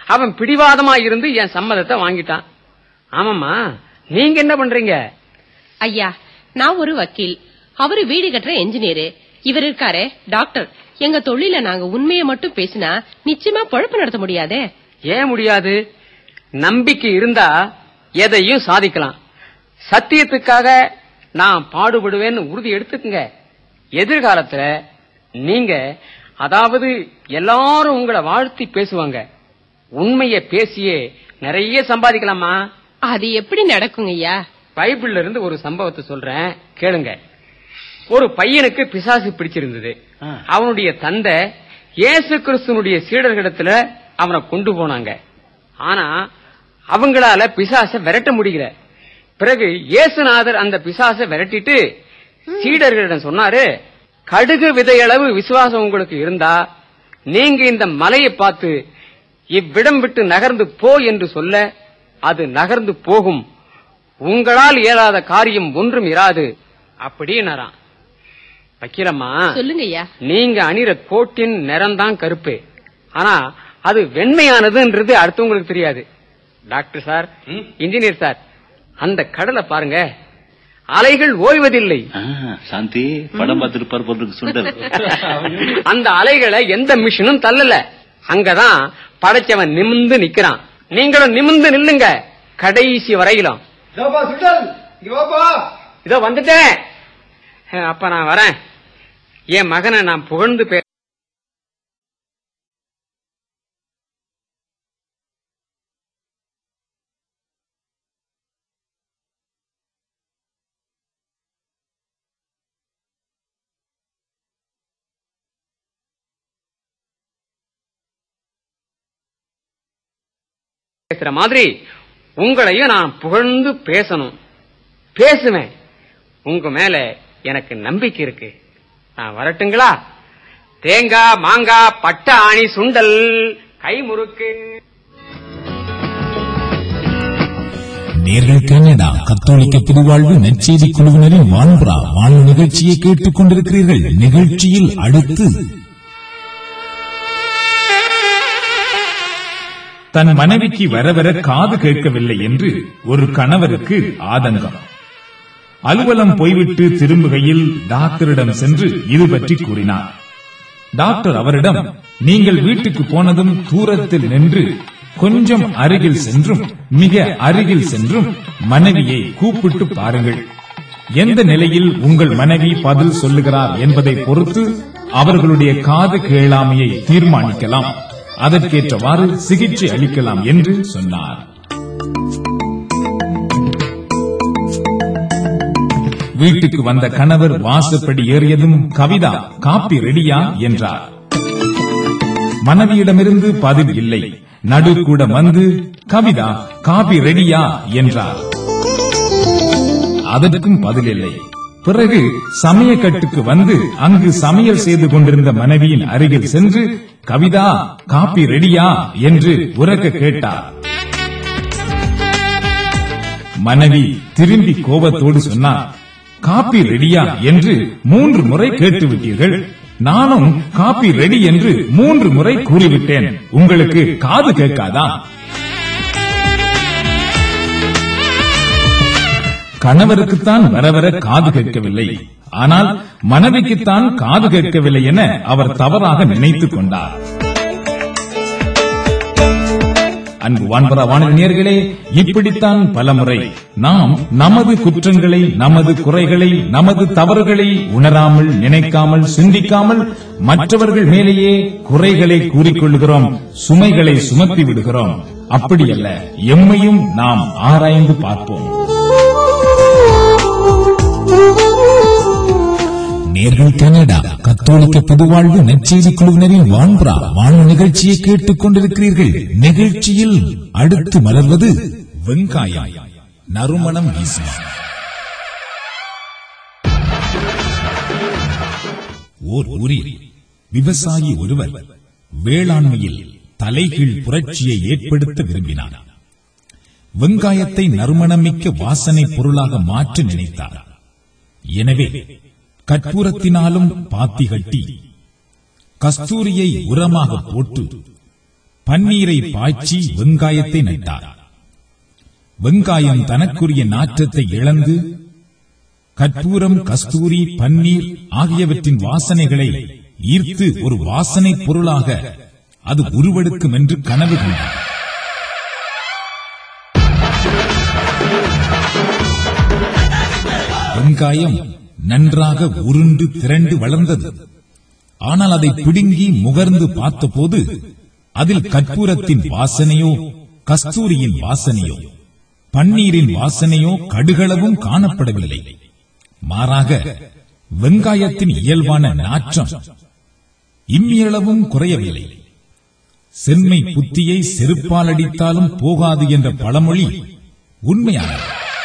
அவன் பிடிவாதமா இருந்து என் சம்மதத்தை வாங்கிட்டான் ஆமாம்மா நீங்க என்ன பண்றீங்க ஐயா நான் ஒரு வக்கீல் அவரு வீடு கட்டுற என்ஜினியரு இவர் இருக்காரே டாக்டர் எங்க தொழில நாங்க உண்மையை மட்டும் பேசினா நிச்சயமா பொழப்பு நடத்த முடியாதே ஏன் முடியாது நம்பிக்கை இருந்தா எதையும் சாதிக்கலாம் சத்தியத்துக்காக நான் பாடுபடுவேன்னு உறுதி எடுத்துக்கங்க எதிர்காலத்துல நீங்க அதாவது எல்லாரும் உங்களை வாழ்த்தி பேசுவாங்க உண்மையை பேசியே நிறைய சம்பாதிக்கலாமா அது எப்படி நடக்குங்க ஐயா பைபிள்ல இருந்து ஒரு சம்பவத்தை சொல்றேன் கேளுங்க ஒரு பையனுக்கு பிசாசு பிடிச்சிருந்தது அவனுடைய தந்தை இயேசு கிறிஸ்துனுடைய சீடர்களிடத்துல அவனை கொண்டு போனாங்க ஆனா அவங்களால பிசாச விரட்ட முடியல பிறகு இயேசுநாதர் அந்த பிசாச விரட்டிட்டு சீடர்களிடம் சொன்னாரு கடுகு விதையளவு விசுவாசம் உங்களுக்கு இருந்தா நீங்க இந்த மலையை பார்த்து இவ்விடம் விட்டு நகர்ந்து போ என்று சொல்ல அது நகர்ந்து போகும் உங்களால் இயலாத காரியம் ஒன்றும் இராது அப்படின்னாராம் வக்கீலம்மா சொல்லுங்க ஐயா நீங்க அணிற கோட்டின் நிறம்தான் கருப்பு ஆனா அது வெண்மையானதுன்றது அடுத்தவங்களுக்கு தெரியாது டாக்டர் சார் இன்ஜினியர் சார் அந்த கடலை பாருங்க அலைகள் ஓய்வதில்லை ஆ, சாந்தி படம் பார்த்துட்டு போல இருக்கு சுண்டல் அந்த அலைகளை எந்த மிஷினும் தள்ளல அங்கதான் படைச்சவன் நிமிந்து நிக்கிறான் நீங்களும் நிமிந்து நில்லுங்க கடைசி வரையிலும் இதோ வந்துட்டேன் அஹ், அப்ப நான் வரேன் என் மகனை நான் புகழ்ந்து பே பேசுற மாதிரி உங்களையும் நான் புகழ்ந்து பேசணும் பேசுவேன் உங்க மேல எனக்கு நம்பிக்கை இருக்கு நான் வரட்டுங்களா தேங்காய் மாங்காய் பட்ட ஆணி சுண்டல் கைமுறுக்கு நேர்கள் கனடா கத்தோலிக்க புதுவாழ்வு நற்செய்தி குழுவினரின் வான்புறா வாழ்வு நிகழ்ச்சியை கேட்டுக் கொண்டிருக்கிறீர்கள் நிகழ்ச்சியில் அடுத்து தன் மனைவிக்கு வர வர காது கேட்கவில்லை என்று ஒரு கணவருக்கு ஆதங்கம் அலுவலம் போய்விட்டு திரும்புகையில் டாக்டரிடம் சென்று இது பற்றி கூறினார் டாக்டர் அவரிடம் நீங்கள் வீட்டுக்கு போனதும் தூரத்தில் நின்று கொஞ்சம் அருகில் சென்றும் மிக அருகில் சென்றும் மனைவியை கூப்பிட்டு பாருங்கள் எந்த நிலையில் உங்கள் மனைவி பதில் சொல்லுகிறார் என்பதை பொறுத்து அவர்களுடைய காது கேளாமையை தீர்மானிக்கலாம் அதற்கேற்றவாறு சிகிச்சை அளிக்கலாம் என்று சொன்னார் வீட்டுக்கு வந்த கணவர் வாசப்படி ஏறியதும் கவிதா காப்பி ரெடியா என்றார் மனைவியிடமிருந்து பதில் இல்லை நடுக்கூட வந்து கவிதா காபி ரெடியா என்றார் அதற்கும் பதில் இல்லை பிறகு சமயக்கட்டுக்கு வந்து அங்கு சமையல் செய்து கொண்டிருந்த மனைவியின் அருகில் சென்று கவிதா காப்பி ரெடியா என்று உரக்க கேட்டார் மனைவி திரும்பி கோபத்தோடு சொன்னார் காப்பி ரெடியா என்று மூன்று முறை கேட்டுவிட்டீர்கள் நானும் காப்பி ரெடி என்று மூன்று முறை கூறிவிட்டேன் உங்களுக்கு காது கேட்காதா கணவருக்குத்தான் வர வர காது கேட்கவில்லை ஆனால் மனைவிக்குத்தான் காது கேட்கவில்லை என அவர் தவறாக நினைத்துக் கொண்டார் அன்பு வான்பரா வானவியர்களே இப்படித்தான் பலமுறை நாம் நமது குற்றங்களை நமது குறைகளை நமது தவறுகளை உணராமல் நினைக்காமல் சிந்திக்காமல் மற்றவர்கள் மேலேயே குறைகளை கூறிக்கொள்கிறோம் சுமைகளை சுமத்தி விடுகிறோம் அப்படியல்ல எம்மையும் நாம் ஆராய்ந்து பார்ப்போம் நேர்கள் கனடா கத்தோலிக்க புதுவாழ்வு நற்செய்தி குழுவினரின் வான்புறா வாழ்வு நிகழ்ச்சியை கேட்டுக் கொண்டிருக்கிறீர்கள் நிகழ்ச்சியில் அடுத்து மலர்வது வெங்காயம் நறுமணம் வீசும் ஓர் ஊரில் விவசாயி ஒருவர் வேளாண்மையில் தலைகீழ் புரட்சியை ஏற்படுத்த விரும்பினார் வெங்காயத்தை நறுமணமிக்க வாசனை பொருளாக மாற்ற நினைத்தார் எனவே கற்பூரத்தினாலும் பாத்தி கட்டி கஸ்தூரியை உரமாக போட்டு பன்னீரை பாய்ச்சி வெங்காயத்தை நட்டார் வெங்காயம் தனக்குரிய நாற்றத்தை இழந்து கற்பூரம் கஸ்தூரி பன்னீர் ஆகியவற்றின் வாசனைகளை ஈர்த்து ஒரு வாசனை பொருளாக அது உருவெடுக்கும் என்று கனவு கண்டார் வெங்காயம் நன்றாக உருண்டு திரண்டு வளர்ந்தது ஆனால் அதை பிடுங்கி முகர்ந்து பார்த்தபோது அதில் கற்பூரத்தின் வாசனையோ கஸ்தூரியின் வாசனையோ பன்னீரின் வாசனையோ கடுகளவும் காணப்படவில்லை மாறாக வெங்காயத்தின் இயல்பான நாற்றம் இம்மியளவும் குறையவில்லை செம்மை புத்தியை செருப்பால் அடித்தாலும் போகாது என்ற பழமொழி உண்மையானது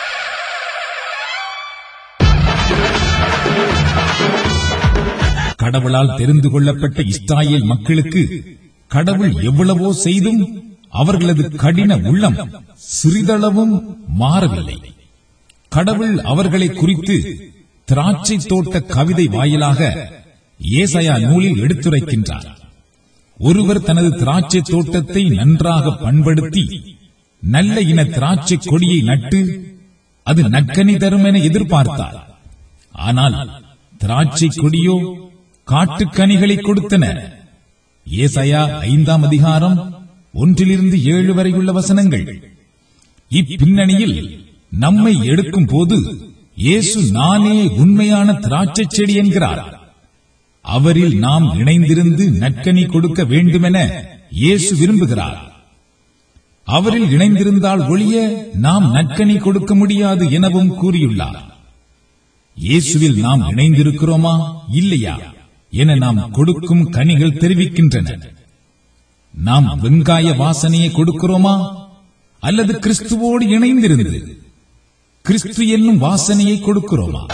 கடவுளால் தெரிந்து கொள்ளப்பட்ட இஸ்ராயேல் மக்களுக்கு கடவுள் எவ்வளவோ செய்தும் அவர்களது கடின உள்ளம் சிறிதளவும் மாறவில்லை கடவுள் அவர்களை குறித்து திராட்சை தோட்ட கவிதை வாயிலாக ஏசையா நூலில் எடுத்துரைக்கின்றார் ஒருவர் தனது திராட்சை தோட்டத்தை நன்றாக பண்படுத்தி நல்ல இன திராட்சை கொடியை நட்டு அது நக்கனி தரும் என எதிர்பார்த்தார் ஆனால் திராட்சை கொடியோ காட்டுக்கனிகளை கொடுத்தன ஏசையா ஐந்தாம் அதிகாரம் ஒன்றிலிருந்து ஏழு வரையுள்ள வசனங்கள் இப்பின்னணியில் நம்மை எடுக்கும் போது இயேசு நானே உண்மையான திராட்சை செடி என்கிறார் அவரில் நாம் இணைந்திருந்து நற்கனி கொடுக்க வேண்டுமென இயேசு விரும்புகிறார் அவரில் இணைந்திருந்தால் ஒழிய நாம் நற்கனி கொடுக்க முடியாது எனவும் கூறியுள்ளார் இயேசுவில் நாம் இணைந்திருக்கிறோமா இல்லையா என நாம் கொடுக்கும் கனிகள் தெரிவிக்கின்றன நாம் வெங்காய வாசனையை கொடுக்கிறோமா அல்லது கிறிஸ்துவோடு இணைந்திருந்து கிறிஸ்து என்னும் வாசனையை கொடுக்கிறோமா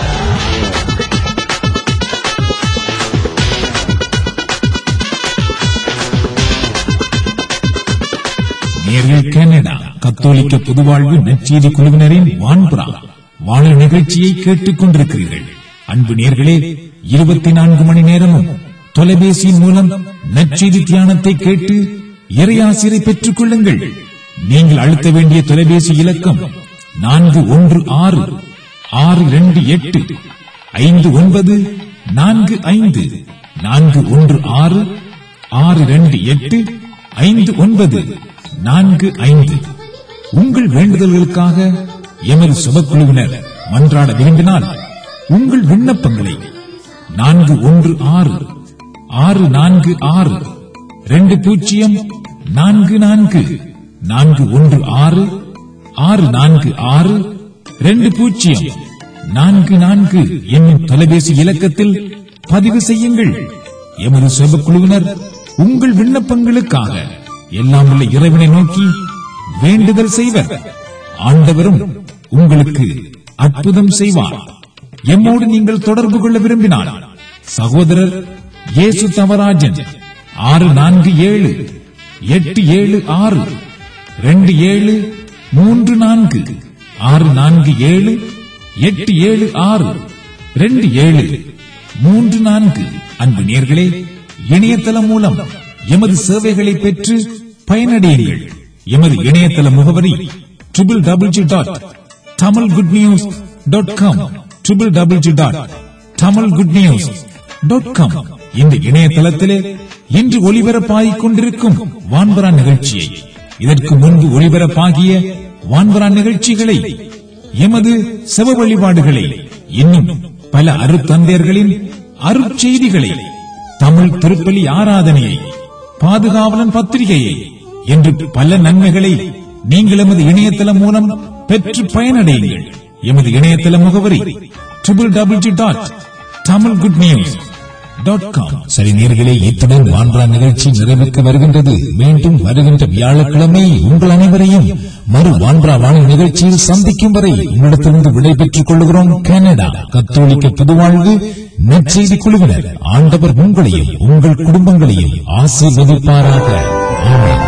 நேரில் கனடா கத்தோலிக்க பொதுவாழ்வு நற்செய்தி குழுவினரின் வான்புறா வாழ நிகழ்ச்சியை கேட்டுக் கொண்டிருக்கிறீர்கள் அன்பு நேர்களே இருபத்தி நான்கு மணி நேரமும் தொலைபேசியின் மூலம் நற்செய்தி தியானத்தை கேட்டு இறையாசிரை பெற்றுக் கொள்ளுங்கள் நீங்கள் அழுத்த வேண்டிய தொலைபேசி இலக்கம் நான்கு ஒன்று ஆறு ஆறு இரண்டு எட்டு ஐந்து ஒன்பது நான்கு ஐந்து நான்கு ஒன்று ஆறு ஆறு இரண்டு எட்டு ஐந்து ஒன்பது நான்கு ஐந்து உங்கள் வேண்டுதல்களுக்காக எமது சுபக்குழுவினர் மன்றாட விரும்பினால் உங்கள் விண்ணப்பங்களை நான்கு ஒன்று ஆறு ஆறு நான்கு ஆறு ரெண்டு பூஜ்ஜியம் நான்கு நான்கு நான்கு ஒன்று ஆறு ஆறு நான்கு ஆறு ரெண்டு பூஜ்ஜியம் நான்கு நான்கு என்னும் தொலைபேசி இலக்கத்தில் பதிவு செய்யுங்கள் எமது சுபக்குழுவினர் உங்கள் விண்ணப்பங்களுக்காக எல்லாம் உள்ள இறைவனை நோக்கி வேண்டுதல் செய்வர் ஆண்டவரும் உங்களுக்கு அற்புதம் செய்வார் எம்மோடு நீங்கள் தொடர்பு கொள்ள விரும்பினால் சகோதரர் இயேசு தவராஜன் ஆறு நான்கு ஏழு எட்டு ஏழு ஆறு ரெண்டு ஏழு மூன்று நான்கு ஆறு நான்கு ஏழு எட்டு ஏழு ஆறு ரெண்டு ஏழு மூன்று நான்கு அன்பு நேர்களே இணையதளம் மூலம் எமது சேவைகளை பெற்று பயனடையுங்கள் எமது இணையதள முகவரி triple double G dot Tamil good news dot com triple double G dot Tamil good news dot com இந்த இணையதளத்திலே இன்று ஒளிபரப்பாகிக் கொண்டிருக்கும் வான்பரா நிகழ்ச்சியை இதற்கு முன்பு ஒளிபரப்பாகிய வான்பரா நிகழ்ச்சிகளை எமது செவ வழிபாடுகளை இன்னும் பல அருத்தந்தையர்களின் அருட்செய்திகளை தமிழ் திருப்பலி ஆராதனையை பாதுகாவலன் பத்திரிகையை என்று பல நன்மைகளை நீங்கள் எமது இணையதளம் மூலம் பெற்று பயனடையுங்கள் எமது இணையதள முகவரி triple double G dot Tamil good news dot com சரி நேர்களே இத்துடன் வான்பரா நிகழ்ச்சி நிறைவுக்கு வருகின்றது மீண்டும் வருகின்ற வியாழக்கிழமை உங்கள் அனைவரையும் மறு வான்பரா வாழும் நிகழ்ச்சியில் சந்திக்கும் வரை உங்களிடத்திலிருந்து விடைபெற்றுக் கொள்கிறோம் கனடா கத்தோலிக்க பொதுவாழ்வு நற்செய்தி குழுவினர் ஆண்டவர் உங்களையும் உங்கள் குடும்பங்களையும் ஆசீர்வதிப்பாராக ஆமென்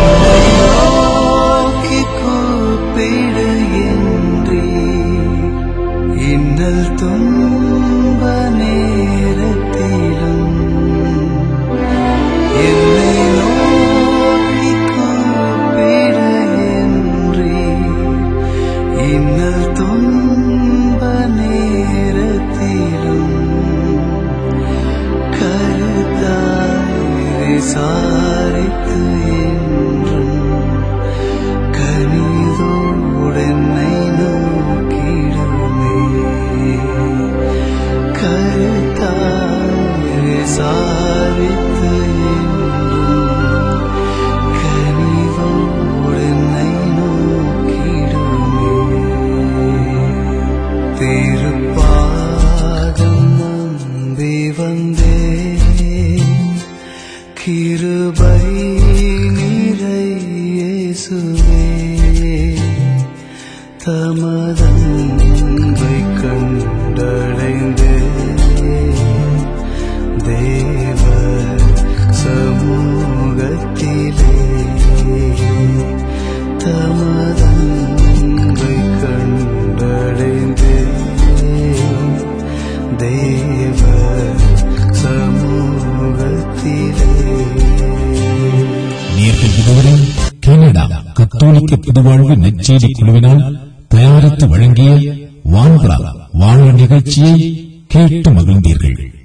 நோக்கி கூப்பிடு என்றே இன்னல் துன்ப நேரத்திலும் என்னை நோக்கி விசாரித்து என்றும் கனிதோடென்னை நோக்கிடுமே கருத்தாய் விசாரித்து என்றும் கனிதோடென்னை நோக்கிடுமே திருப்பாதம் நம்பி வந்தே கிருபை நிறை இயேசுவே தமதன்பை கண்டடைந்தே தேவ சமூகத்திலே தமதன்பை கண்டடைந்தே தேவ சமூகத்திலே நேர்கள் இதுவரை கனடா கத்தோலிக்க புதுவாழ்வு நற்செய்தி குழுவினால் தயாரித்து வழங்கிய வான்பரா வாழ்வு நிகழ்ச்சியை கேட்டு மகிழ்ந்தீர்கள்